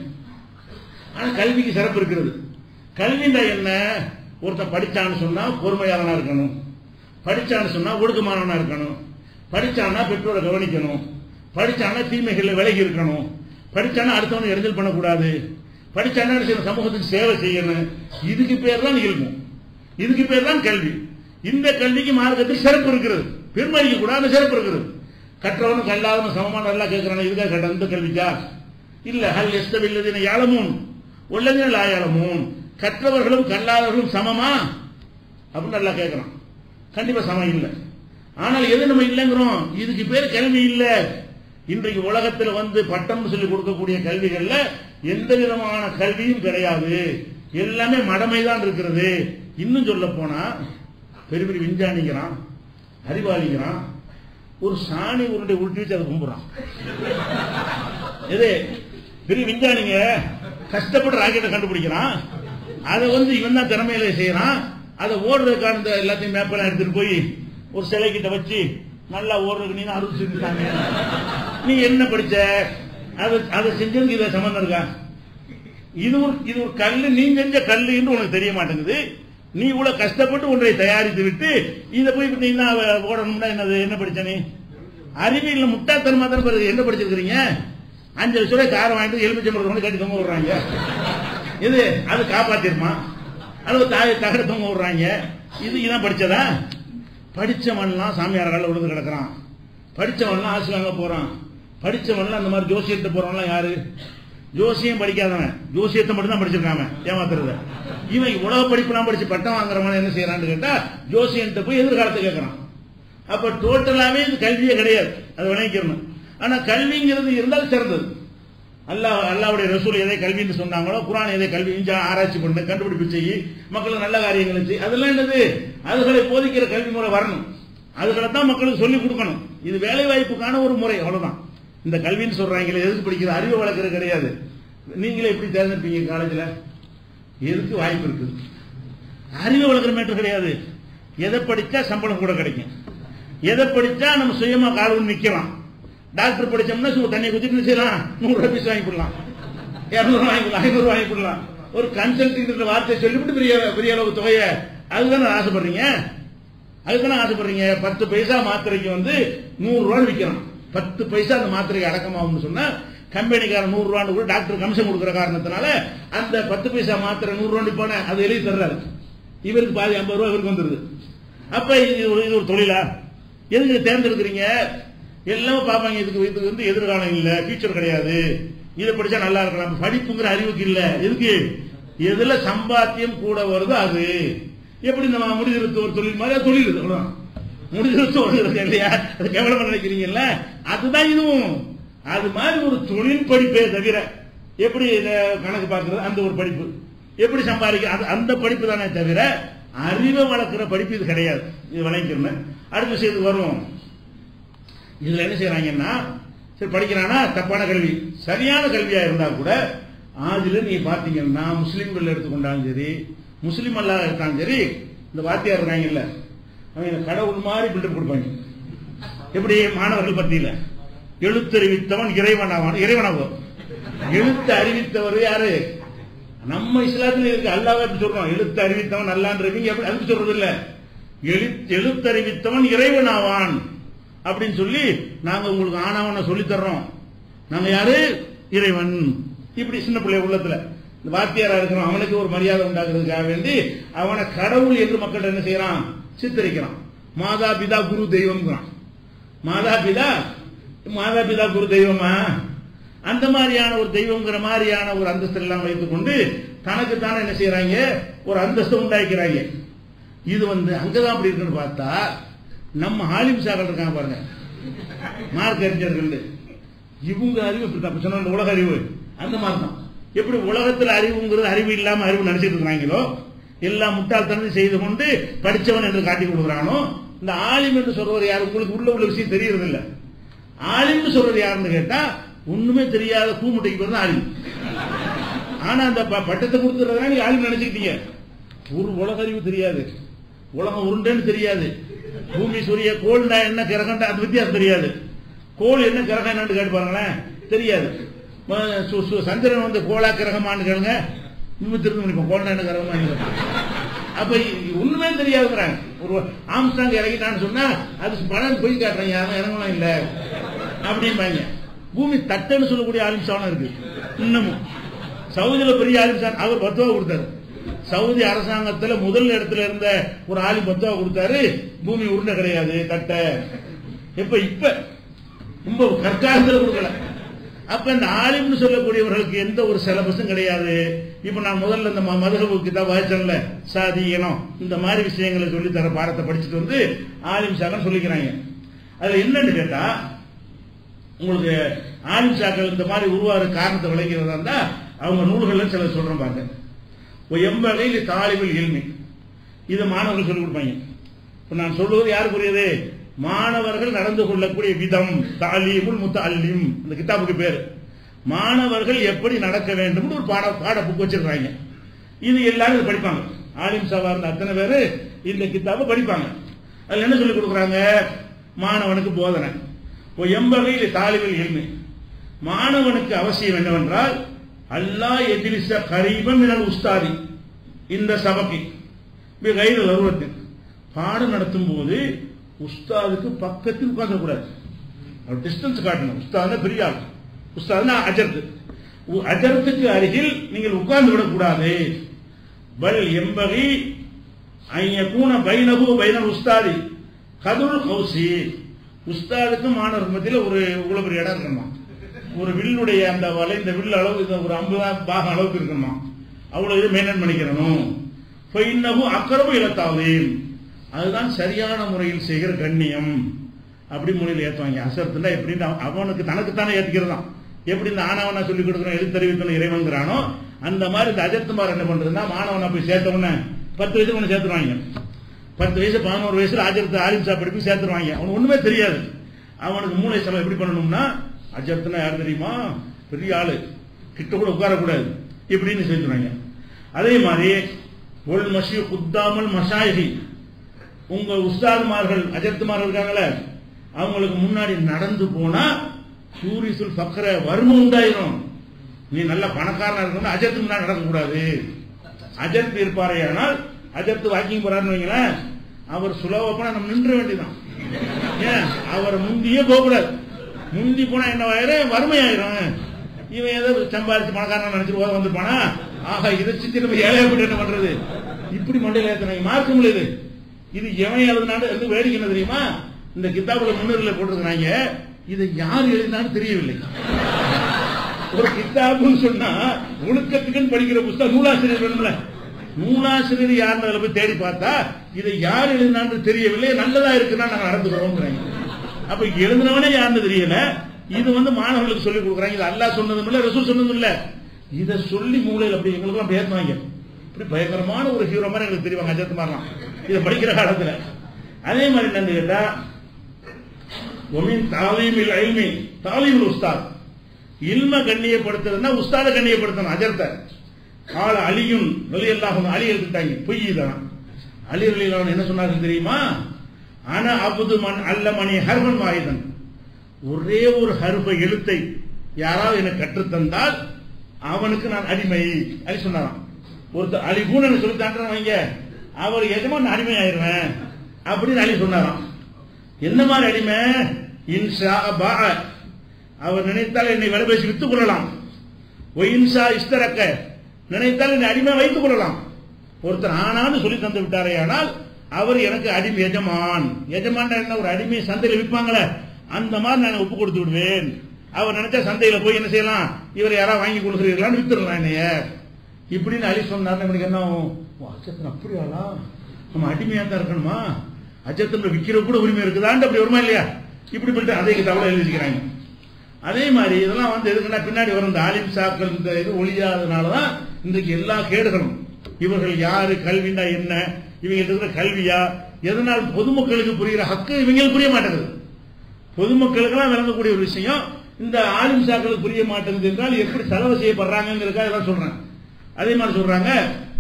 ஆனா கல்விக்கு சிறப்பு இருக்கிறது கல்விண்டா என்ன ஒருத்தன் படிச்சான்னு சொன்னா பொறுமையாளனா இருக்கணும் படிச்சான்னு சொன்னா ஒடுக்கமானவனா இருக்கணும் படிச்சான்னா பெற்றோரை கவனிக்கணும் படிச்சானா தீமைகள்ல விலகி இருக்கணும் படிச்சானா அடுத்தவனை இடைஞ்சல் பண்ணக்கூடாது படிச்சானா சமூகத்துக்கு சேவை செய்யணும் இதுக்கு பேர் தான் இயல்பும் இதுக்கு பேர் தான் கல்வி இந்த கல்விக்கு மார்க்கத்தில் சிறப்பு இருக்கிறது பெருமதிக்க கூடாது சிறப்பு இருக்கிறது கற்றவனும் கல்லாதவனும் சமமான எல்லாம் கேட்கிறான் இதுக்காக கேட்ட இந்த கல்விக்கா இல்ல ஹல் எஸ்தவில்லதின யாழமும் உள்ளதின லாயாளமும் கற்றவர்களும் கல்லாதவர்களும் சமமா அப்படின்னு நல்லா கேட்கிறான் கண்டிப்பா சமம் இல்லை ஆனால் எது நம்ம இல்லைங்கிறோம் இதுக்கு பேர் கல்வி இல்ல இன்றைக்கு உலகத்தில் வந்து பட்டம் சொல்லி கொடுக்கக்கூடிய கல்விகள்ல எந்த விதமான கல்வியும் கிடையாது எல்லாமே மடமை தான் இருக்கிறது இன்னும் சொல்ல போனா பெரிய பெரிய விஞ்ஞானிக்கிறான் அறிவாளிக்கிறான் ஒரு சாணி உருண்டை உருட்டி வச்சு அதை கும்பிடுறான் எது பெரிய விஞ்ஞானிங்க கஷ்டப்பட்டு ராக்கெட்டை கண்டுபிடிக்கிறான் அதை வந்து இவன் தான் திறமையில செய்யறான் அதை ஓடுறதுக்கான இந்த எல்லாத்தையும் மேப்பெல்லாம் எடுத்துட்டு போய் ஒரு சிலை கிட்ட வச்சு நல்லா ஓடுறதுக்கு நீ தான் அறுபது செஞ்சுட்டாங்க நீ என்ன படிச்ச அதை அதை செஞ்சதுக்கு இதை சம்பந்தம் இருக்கா இது ஒரு இது ஒரு கல்லு நீ செஞ்ச கல்லு என்று உனக்கு தெரிய மாட்டேங்குது நீ இவ்வளவு கஷ்டப்பட்டு ஒன்றை தயாரித்து விட்டு இதை போய் நீ என்ன ஓடணும்னா என்னது என்ன படிச்ச நீ அறிவியல் முட்டாத்தனமா தானே பிறகு என்ன படிச்சிருக்கிறீங்க அஞ்சு லட்சம் ரூபாய் காரை வாங்கிட்டு எலுமிச்சம்பழத்தை கொண்டு கட்டி தொங்க விடுறாங்க இது அது காப்பாத்திருமா அது ஒரு தாய் தகட தொங்க விடுறாங்க இது இதான் படிச்சதா படிச்சவன்லாம் சாமியார்கள் விழுந்து கிடக்குறான் படிச்சவன்லாம் ஆசை வாங்க போறான் படிச்சவன்லாம் அந்த மாதிரி ஜோசியத்தை போறவன்லாம் யாரு ஜோசியம் படிக்காதவன் ஜோசியத்தை மட்டும் தான் படிச்சிருக்காங்க ஏமாத்துறது இவன் உலக படிப்புலாம் படிச்சு பட்டம் வாங்குறவன் என்ன செய்யறான்னு கேட்டா ஜோசியன்ட்ட போய் எதிர்காலத்தை கேட்கறான் அப்ப டோட்டலாவே இது கல்வியே கிடையாது அது விளைவிக்கணும் ஆனா கல்விங்கிறது இருந்தால் சிறந்தது அல்லாஹ் அல்லாவுடைய ரசூல் எதை கல்வின்னு சொன்னாங்களோ குரான் எதை கல்வி இஞ்சா ஆராய்ச்சி பண்ணு கண்டுபிடிப்பு செய்யி மக்களுக்கு நல்ல காரியங்களை செய் அதெல்லாம் என்னது அதுகளை போதிக்கிற கல்வி முறை வரணும் அதுகளை தான் மக்களுக்கு சொல்லிக் கொடுக்கணும் இது வேலை வாய்ப்புக்கான ஒரு முறை அவ்வளவுதான் இந்த கல்வின்னு சொல்றாங்களே எதுக்கு படிக்கிற அறிவு வளர்க்கறது கிடையாது நீங்களே எப்படி தேர்ந்தெடுப்பீங்க காலேஜ்ல எதுக்கு வாய்ப்பு இருக்குது அறிவு வளர்க்குற மேட்டர் கிடையாது எதை படிச்சா சம்பளம் கூட கிடைக்கும் எதை படிச்சா நம்ம சுயமா காலம் நிக்கலாம் டாக்டர் படிச்சோம்னா சும்மா தண்ணி குத்திட்டு செய்யலாம் நூறு ரூபாய் பீஸ் வாங்கி போடலாம் இருநூறு வாங்கிக்கலாம் ஐநூறு வாங்கி போடலாம் ஒரு கன்சல்டிங் வார்த்தையை சொல்லிவிட்டு பெரிய பெரிய அளவு தொகையை அதுதானே ஆசைப்படுறீங்க அதுதானே ஆசைப்படுறீங்க பத்து பைசா மாத்திரைக்கு வந்து நூறு ரூபாய் விற்கிறான் பத்து பைசா அந்த மாத்திரைக்கு அடக்கமாகும்னு சொன்னா கம்பெனிக்காரன் நூறு ரூபான்னு கூட டாக்டர் கமிஷன் கொடுக்குற காரணத்தினால அந்த பத்து பைசா மாத்திரை நூறு ரூபாய் போன அது எழுதி தர்றாரு இவருக்கு பாதி ஐம்பது ரூபாய் இவருக்கு வந்துருது அப்ப இது ஒரு இது ஒரு தொழிலா எதுக்கு தேர்ந்தெடுக்கிறீங்க எல்லாமே பார்ப்பாங்க இதுக்கு இதுக்கு வந்து எதிர்காலம் இல்ல ஃபியூச்சர் கிடையாது இதை படிச்சா நல்லா இருக்கலாம் படிப்புங்கிற அறிவுக்கு இல்ல எதுக்கு எதுல சம்பாத்தியம் கூட வருதோ அது எப்படி நம்ம முடிதிருத்து ஒரு தொழில் மாதிரி அது தொழில் இது அவ்வளவுதான் முடிதிருத்து ஒரு இருக்கு இல்லையா அது கேவலமா நினைக்கிறீங்கல்ல அதுதான் இதுவும் அது மாதிரி ஒரு தொழில் படிப்பே தவிர எப்படி இத கணக்கு பார்க்கறது அந்த ஒரு படிப்பு எப்படி சம்பாதிக்க அது அந்த படிப்பு தானே தவிர அறிவை வளர்க்கிற படிப்பு இது கிடையாது இது விளங்கிக்கிறேன் அடுத்த விஷயத்துக்கு வருவோம் இதுல என்ன செய்யறாங்கன்னா சரி படிக்கிறானா தப்பான கல்வி சரியான கல்வியா இருந்தா கூட ஆதில நீங்க பாத்தீங்கன்னா முஸ்லிம்கள் எடுத்துக்கொண்டாலும் சரி முஸ்லிம் அல்லாத இருக்காலும் சரி இந்த வாத்தியார் இருக்காங்கல்ல அவங்க கடவுள் மாதிரி பில்டப் கொடுப்பாங்க எப்படி மாணவர்கள் பத்தியில எழுத்தறிவித்தவன் இறைவனாவான் இறைவனாகும் எழுத்து அறிவித்தவர் யாரு நம்ம இஸ்லாத்துல இருக்கு அல்லாஹ் எப்படி சொல்றோம் எழுத்து அறிவித்தவன் அல்லான்றவங்க எப்படி அதுக்கு சொல்றது இல்ல எழுத்து எழுத்தறிவித்தவன் இறைவனாவான் அப்படின்னு சொல்லி நாங்க உங்களுக்கு ஆனவனை சொல்லி தர்றோம் நாங்க யாரு இறைவன் இப்படி சின்ன பிள்ளை உள்ளத்துல இந்த வாத்தியாரா இருக்கிறோம் அவனுக்கு ஒரு மரியாதை உண்டாக்குறதுக்காக வேண்டி அவனை கடவுள் என்று மக்கள் என்ன செய்யறான் சித்தரிக்கிறான் மாதா பிதா குரு தெய்வம்ங்கிறான் மாதா பிதா மாதா பிதா குரு தெய்வமா அந்த மாதிரியான ஒரு தெய்வங்கிற மாதிரியான ஒரு அந்தஸ்து எல்லாம் வைத்துக்கொண்டு தனக்கு தானே என்ன செய்யறாங்க ஒரு அந்தஸ்தை உண்டாக்கிறாங்க இது வந்து அங்கதான் அப்படி இருக்குன்னு பார்த்தா நம்ம ஆலிம் சாக்கள் இருக்காங்க பாருங்க மார்க் அறிஞர்கள் இவங்க அறிவு இப்படி தான் சொன்ன உலக அறிவு அந்த மாதிரி தான் எப்படி உலகத்துல அறிவுங்கிறது அறிவு இல்லாம அறிவு நினைச்சிட்டு இருக்கிறாங்களோ எல்லா முட்டாள்தனம் செய்து கொண்டு படிச்சவன் என்று காட்டி கொடுக்குறானோ இந்த ஆலிம் என்று சொல்றவர் யார் உங்களுக்கு உள்ள உள்ள விஷயம் தெரியறது இல்ல ஆலிம்னு சொல்றது யாருன்னு கேட்டா ஒண்ணுமே தெரியாத கூமுட்டைக்கு பேர் தான் ஆலிம் ஆனா அந்த ப- பட்டத்தை கொடுத்துறதுனா நீங்க ஆலிம் நினைச்சுக்கிட்டீங்க ஒரு உலக அறிவு தெரியாது உலகம் உருண்டைன்னு தெரியாது பூமி சூரிய கோள்னா என்ன கிரகம்டா அது வித்தியாசம் தெரியாது கோள் என்ன கிரகம் என்னன்னு கேட்டு பாருங்களேன் தெரியாது ம- சு- சு- சந்திரன் வந்து கோளா கிரகமான்னு கேளுங்க இன்னும் திரும்ப நினைப்போம் கோள்னா என்ன கிரகமா என்ன அப்ப இ- ஒண்ணுமே தெரியாதுங்கிறாங்க ஒரு ஆம்ஸ்டாங் இறங்கிட்டான்னு சொன்னா அது பணம் போய் காட்டுறாங்க யாரும் இறங்கலாம் இல்ல அப்படிம்பாங்க பூமி தட்டுன்னு சொல்லக்கூடிய ஆலிம்சானம் இருக்கு இன்னமும் சவுதியில பெரிய ஆலிம்சான் அவர் பத்து ரூபா கொடுத்தாரு சவுதி அரசாங்கத்துல முதல் இடத்துல இருந்த ஒரு ஆளி பத்து ரூபா கொடுத்தாரு பூமி உருண்டை கிடையாது தட்டை இப்ப இப்ப ரொம்ப கற்காலத்துல கொடுக்கல அப்ப இந்த ஆலிம்னு சொல்லக்கூடியவர்களுக்கு எந்த ஒரு சிலபஸும் கிடையாது இப்ப நான் முதல்ல இந்த ம- மதுகபு கிதாப் வாய்ச்சல சாதி இனம் இந்த மாதிரி விஷயங்களை சொல்லி தர பாடத்தை படிச்சுட்டு வந்து ஆலிம் சாக்கன் சொல்லிக்கிறாங்க அதுல என்னன்னு கேட்டா உங்களுக்கு ஆலிம் சாக்கள் இந்த மாதிரி உருவாரு காரணத்தை விளைக்கிறதா இருந்தா அவங்க நூல்கள்ல சில சொல்றேன் பாருங்க எம்பகையில் தாலிபில் இல்மி இதை மாணவர்கள் சொல்லிக் கொடுப்பாங்க இப்ப நான் சொல்லுவது யாருக்குரியது மாணவர்கள் நடந்து கொள்ளக்கூடிய விதம் தாலீமுல் முத்தல்லிம் இந்த கிதாபுக்கு பேர் மாணவர்கள் எப்படி நடக்க வேண்டும் ஒரு பாட பாட புக் வச்சிருக்காங்க இது எல்லாரும் இதை படிப்பாங்க ஆலிம் சபா இருந்த அத்தனை பேர் இந்த கிதாபை படிப்பாங்க அதுல என்ன சொல்லி கொடுக்குறாங்க மாணவனுக்கு போதனை ஓ எம்பகையில் தாலிபில் எல்மை மாணவனுக்கு அவசியம் என்னவென்றால் அல்லாஹ் எதிரிச கரீபம் மினல் உஸ்தாதி இந்த சபைக்கு கைது வருவத்தின் பாடம் நடத்தும் போது உஸ்தாதுக்கு பக்கத்தில் உட்கார்ந்துக்கூடாது அவர் டிஸ்டன்ஸ் காட்டணும் உஸ்தாதுனா பெரிய ஆள் உஸ்தாதுனா அஜர்த்து உ- அஜர்த்துக்கு அருகில் நீங்கள் உட்கார்ந்து விடக்கூடாது பல் எம்பகி ஐயக்கூன பைனகு பைனல் உஸ்தாதி கதுல் கௌசி உஸ்தாதுக்கு மாணவர் மத்தியில் ஒரு இவ்வளவு பெரிய இடம் இருக்கணுமா ஒரு வில்லுடைய அந்த வளைந்த வில் அளவு இது ஒரு ஐம்பது பாகம் அளவுக்கு இருக்கணுமா அவ்வளவு இது மெயின்டைன் பண்ணிக்கிறணும் ஃபைன்னஹு அக்கரபு இலத்தாவீம் அதுதான் சரியான முறையில் செய்கிற கண்ணியம் அப்படி முறையில் ஏற்றுவாங்க அசர்த்துனா எப்படின்னு அவ- அவனுக்கு தனக்குத்தானே ஏற்றுக்கிறதான் எப்படி இந்த ஆணவனா சொல்லி கொடுக்குறோம் எழுத்தறிவித்தன இறைவன்கிறானோ அந்த மாதிரி இந்த அஜத்துமார் என்ன பண்றதுன்னா மாணவனை போய் சேர்த்த உடனே பத்து வயசுக்கு ஒன்று சேர்த்துருவாங்க பத்து வயசு பதினோரு வயசுல ஆஜரத்து ஆலிம் சாப் படிப்பு சேர்த்துருவாங்க அவனுக்கு ஒண்ணுமே தெரியாது அவனுக்கு மூளை செலவு எப்படி பண்ணணும்னா அஜர்த்துனா யார் தெரியுமா பெரிய ஆளு கிட்ட கூட உட்காரக்கூடாது இப்படின்னு சேர்த்துருவாங்க அதே மாதிரி ஒல் மஷி குத்தாமல் மஷாயகி உங்க உஸ்தாதுமார்கள் அஜர்த்துமார்கள் இருக்காங்களே அவங்களுக்கு முன்னாடி நடந்து போனா சூரிசுல் பக்கர வறுமை உண்டாயிரும் நீ நல்ல பணக்காரனா இருக்கணும் அஜர்த்து முன்னாடி நடக்கக்கூடாது அஜர்த்து இருப்பாரே ஆனால் அஜர்த்து வாக்கிங் போறாருன்னு வைங்களேன் அவர் சுலபப்பா நம்ம நின்ற வேண்டியதான் ஏன் அவர் முந்தியே போகக்கூடாது முந்தி போனா என்ன ஆயிரும் வறுமையாயிரும் இவன் ஏதோ சம்பாரிச்சு பணக்காரன் நினைச்சிட்டு ஓட வந்துருப்பானா ஆஹா இதை சித்தி நம்ம ஏழையா போட்டு என்ன பண்றது இப்படி மண்டையில ஏத்தனை மார்க்க முடியுது இது எவன் எழுதினாலும் வந்து வேடிக்கை என்ன தெரியுமா இந்த கித்தாபுல முன்னுரில் போட்டிருக்கிறாங்க இதை யார் எழுதினாலும் தெரியவில்லை ஒரு கித்தாபுன்னு சொன்னா ஒழுக்கத்துக்குன்னு படிக்கிற புத்தகம் நூலாசிரியர் வேணும்ல நூலாசிரியர் யாருன்னு அதுல போய் தேடி பார்த்தா இதை யார் எழுதினான்னு தெரியவில்லை நல்லதா இருக்குன்னா நாங்க நடந்துக்கிறோம் அப்ப எழுதினவனே யாருன்னு தெரியல இது வந்து மாணவர்களுக்கு சொல்லி கொடுக்குறாங்க இது அல்லாஹ் சொன்னதும் இல்ல ரசூல் சொன்னதும் இல்ல இதை சொல்லி மூலையில் அப்படி எங்களுக்கு எல்லாம் பேசுவாங்க இப்படி பயங்கரமான ஒரு ஹீரோ மாதிரி எங்களுக்கு தெரிவாங்க அஜத் மாதிரிலாம் இதை படிக்கிற காலத்துல அதே மாதிரி என்னன்னு கேட்டா ஒமின் தாலீமில் அல்மி தாலீமில் உஸ்தாத் இல்ம கண்ணியப்படுத்துறதுன்னா உஸ்தாத கண்ணியப்படுத்தணும் அஜர்த்த கால அலியும் வெளி எல்லாம் அலி எடுத்துட்டாங்க பொய் தான் அலி அலிலான் என்ன சொன்னார்கள் தெரியுமா ஆனா அபுது மன் அல்ல மணி ஹர்மன் வாயுதன் ஒரே ஒரு ஹர்ப எழுத்தை யாராவது எனக்கு கற்றுத்தந்தால் அவனுக்கு நான் அடிமை அலி சொன்னாராம் ஒருத்தர் அலி கூணன் சொல்லித்தாங்க வைங்க அவர் எஜமான் அடிமை ஆயிருவேன் அப்படின்னு அலி சொன்னாராம் என்ன மாதிரி அடிமை இன்ஷா பா அவர் நினைத்தால் என்னை விலை பேசி வித்துக் கொள்ளலாம் ஒயின்சா இஸ்தரக்க நினைத்தால் என்னை அடிமை வைத்துக் கொள்ளலாம் ஒருத்தர் ஆனான்னு சொல்லி தந்து விட்டாரே ஆனால் அவர் எனக்கு அடிமை எஜமான் எஜமான் என்ன ஒரு அடிமை சந்தையில் விற்பாங்களே அந்த மாதிரி நான் ஒப்பு கொடுத்து விடுவேன் அவர் நினைச்சா சந்தையில போய் என்ன செய்யலாம் இவர் யாராவது வாங்கி கொடுக்குறீங்களான்னு வித்துடலாம் என்னைய இப்படின்னு அலி சொன்னார் நம்மளுக்கு என்ன ஆகும்? ஓ, அஜத்தன் அப்படியாளா நம்ம அடிமையா தான் இருக்கணுமா அஜத்தன் விற்கிற கூட உரிமை இருக்குதான்ட்டு அப்படி வருமா இல்லையா இப்படி பண்ணிட்டு அதே தகவலை எழுதிக்கிறாங்க அதே மாதிரி இதெல்லாம் வந்து எதுக்குன்னா பின்னாடி வரும் இந்த ஆலிம் சாக்கள் இந்த இது ஒழியாதனாலதான் இன்றைக்கு எல்லா கேடுகளும் இவர்கள் யாரு கல்வினா என்ன இவங்க இருக்கிற கல்வியா எதனால் பொதுமக்களுக்கு புரிகிற ஹக்கு இவங்களுக்கு புரிய மாட்டேங்குது பொதுமக்களுக்கெல்லாம் விளங்கக்கூடிய ஒரு விஷயம் இந்த ஆலிம் சாக்களுக்கு புரிய மாட்டேங்குது என்றால் எப்படி செலவு செய்யப்படுறாங்கிறதுக்காக இதெல்லாம் சொல்றேன் அதே மாதிரி சொல்றாங்க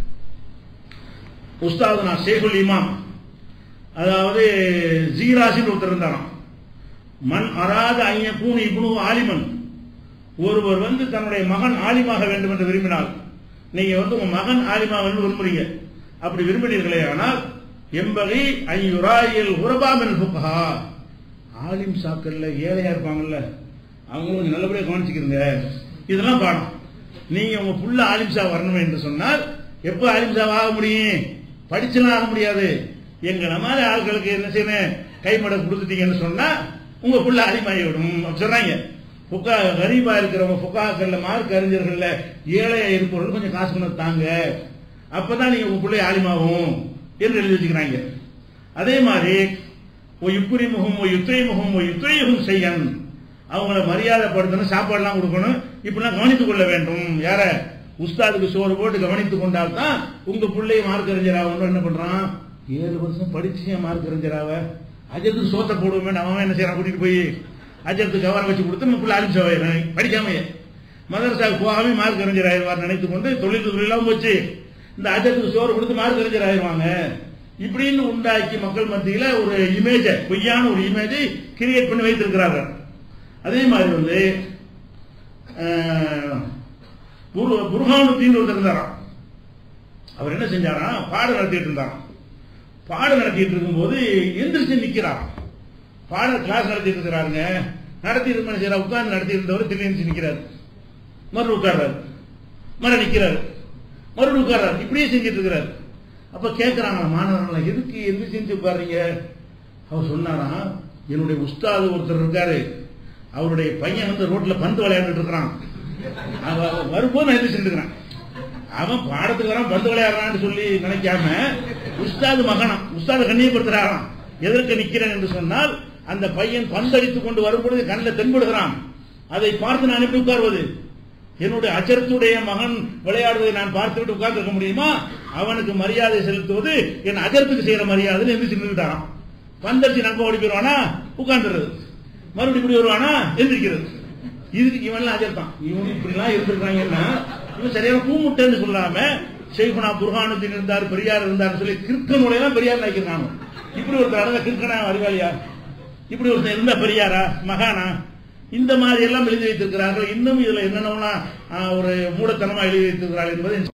உஸ்தாது நான் ஷேகுல் இமாம் அதாவது ஜீராசின்னு ஒருத்தர் இருந்தாராம் மண் அராத ஐயக்கூன் இப்னு ஆலிமன் ஒருவர் வந்து தன்னுடைய மகன் ஆலிமாக வேண்டும் என்று விரும்பினால் நீங்க வந்து உங்க மகன் ஆலிமா வேண்டும் விரும்புறீங்க அப்படி விரும்பினீர்களே ஆனால் எம்பகை ஐயுராயில் உரபாமின் புக்கஹா ஆலிம் சாக்கள்ல ஏழையா இருப்பாங்கல்ல அவங்களும் கொஞ்சம் நல்லபடியா கவனிச்சுக்கிறீங்க இதெல்லாம் பாடம் நீங்க உங்க புள்ள ஆலிம்சா வரணும் என்று சொன்னால் எப்ப ஆலிம்சா ஆக முடியும் படிச்செல்லாம் ஆக முடியாது எங்களை மாதிரி ஆட்களுக்கு என்ன செய்யணும் கைமட கொடுத்துட்டீங்கன்னு சொன்னா உங்க புள்ள அடிமாயி விடும் அப்படி சொல்றாங்க புக்கா கரீபா இருக்கிறவங்க புக்காக்கள்ல மார்க் அறிஞர்கள்ல ஏழையா இருப்பவர்கள் கொஞ்சம் காசு கொண்டு தாங்க அப்பதான் நீங்க உங்க பிள்ளை ஆலிமாவும் என்று எழுதி வச்சுக்கிறாங்க அதே மாதிரி ஓ இப்புரி முகம் ஓ யுத்திரை முகம் ஓ யுத்திரையும் செய்யன் அவங்கள மரியாதைப்படுத்தணும் சாப்பாடுலாம் கொடுக்கணும் இப்படிலாம் கவனித்துக் கொள்ள வேண்டும் யார உஸ்தாதுக்கு சோறு போட்டு கவனித்துக் கொண்டால் தான் உங்க பிள்ளை மார்க் அறிஞர் ஆகணும் என்ன பண்றான் ஏழு வருஷம் படிச்சு மார்க் அறிஞராவ அஜத்துக்கு சோத்த போடுவோமே அவன் என்ன செய்யறான் கூட்டிட்டு போய் அஜத்துக்கு கவரம் வச்சு கொடுத்து நம்ம பிள்ளை அழிச்சோம் படிக்காமையே மதரசாவுக்கு போகாம மார்க் அறிஞர் ஆயிடுவார் நினைத்து கொண்டு தொழில் தொழிலாம் போச்சு இந்த அஜத்துக்கு சோறு கொடுத்து மார்க் அறிஞர் ஆயிடுவாங்க இப்படின்னு உண்டாக்கி மக்கள் மத்தியில ஒரு இமேஜை பொய்யான ஒரு இமேஜை கிரியேட் பண்ணி வைத்திருக்கிறார்கள் அதே மாதிரி வந்து அஹ், புரு- புர்ஹானுத்தீன் ஒருத்தர் இருந்தாராம் அவர் என்ன செஞ்சாராம் பாடம் நடத்திட்டு இருந்தாராம் பாடம் நடத்திட்டு இருக்கும்போது எந்திரிச்சு நிக்கிறாராம் பாட கிளாஸ் நடத்திட்டு இருக்கிறாருங்க நடத்தி இருக்க செய்யறா உட்கார்ந்து நடத்தி இருந்தவர் திடீர்னு நிக்கிறாரு மறு உட்கார்றாரு மறு நிக்கிறாரு மறுபடியும் உட்கார்றாரு இப்படியே செஞ்சுட்டு இருக்கிறாரு அப்ப கேட்கிறாங்க மாணவர்கள் எதுக்கு எதுக்கு செஞ்சு உட்கார்றீங்க அவர் சொன்னாராம் என்னுடைய உஸ்தாது ஒருத்தர் இருக்காரு அவருடைய பையன் வந்து ரோட்ல பந்து விளையாண்டுட்டு இருக்கிறான் அவன் வரும்போது நான் எதிர்த்து இருக்கிறேன் அவன் பாடத்துக்கு வரான் பந்து விளையாடுறான்னு சொல்லி நினைக்காம உஸ்தாது மகனம் உஸ்தாது கண்ணியப்படுத்துறாராம் எதற்கு நிக்கிறேன் என்று சொன்னால் அந்த பையன் பந்தடித்துக் கொண்டு வரும்பொழுது கண்ணில் தென்படுகிறான் அதை பார்த்து நான் எப்படி உட்கார்வது என்னுடைய அஜர்த்துடைய மகன் விளையாடுவதை நான் பார்த்துவிட்டு உட்கார்ந்து இருக்க முடியுமா அவனுக்கு மரியாதை செலுத்துவது என் அஜர்த்துக்கு செய்யற மரியாதை எந்திரிச்சு நின்றுட்டான் பந்தடிச்சு நம்ப ஓடி போயிருவானா உட்கார்ந்துறது மறுபடியும் இப்படி வருவானா எந்திரிக்கிறது இதுக்கு இவன் அஜர் தான் இவன் இப்படி எல்லாம் இருந்திருக்காங்கன்னா இவன் சரியான பூமுட்டைன்னு சொல்லாம ஷெய்குனா புர்ஹானுদ্দিন இருந்தார் பெரியார் இருந்தார் சொல்லி கிறுக்க நூலையெல்லாம் பெரியார் நினைக்கிறாங்க இப்படி ஒருத்தர் அடங்க கிறுக்கனா அறிவாளியா இப்படி ஒருத்தர் இருந்தா பெரியாரா மகானா இந்த மாதிரி எல்லாம் எழுதி வைத்திருக்கிறார்கள் இன்னும் இதுல என்னென்னலாம் ஒரு மூடத்தனமா எழுதி வைத்திருக்கிறார்கள் என்பதை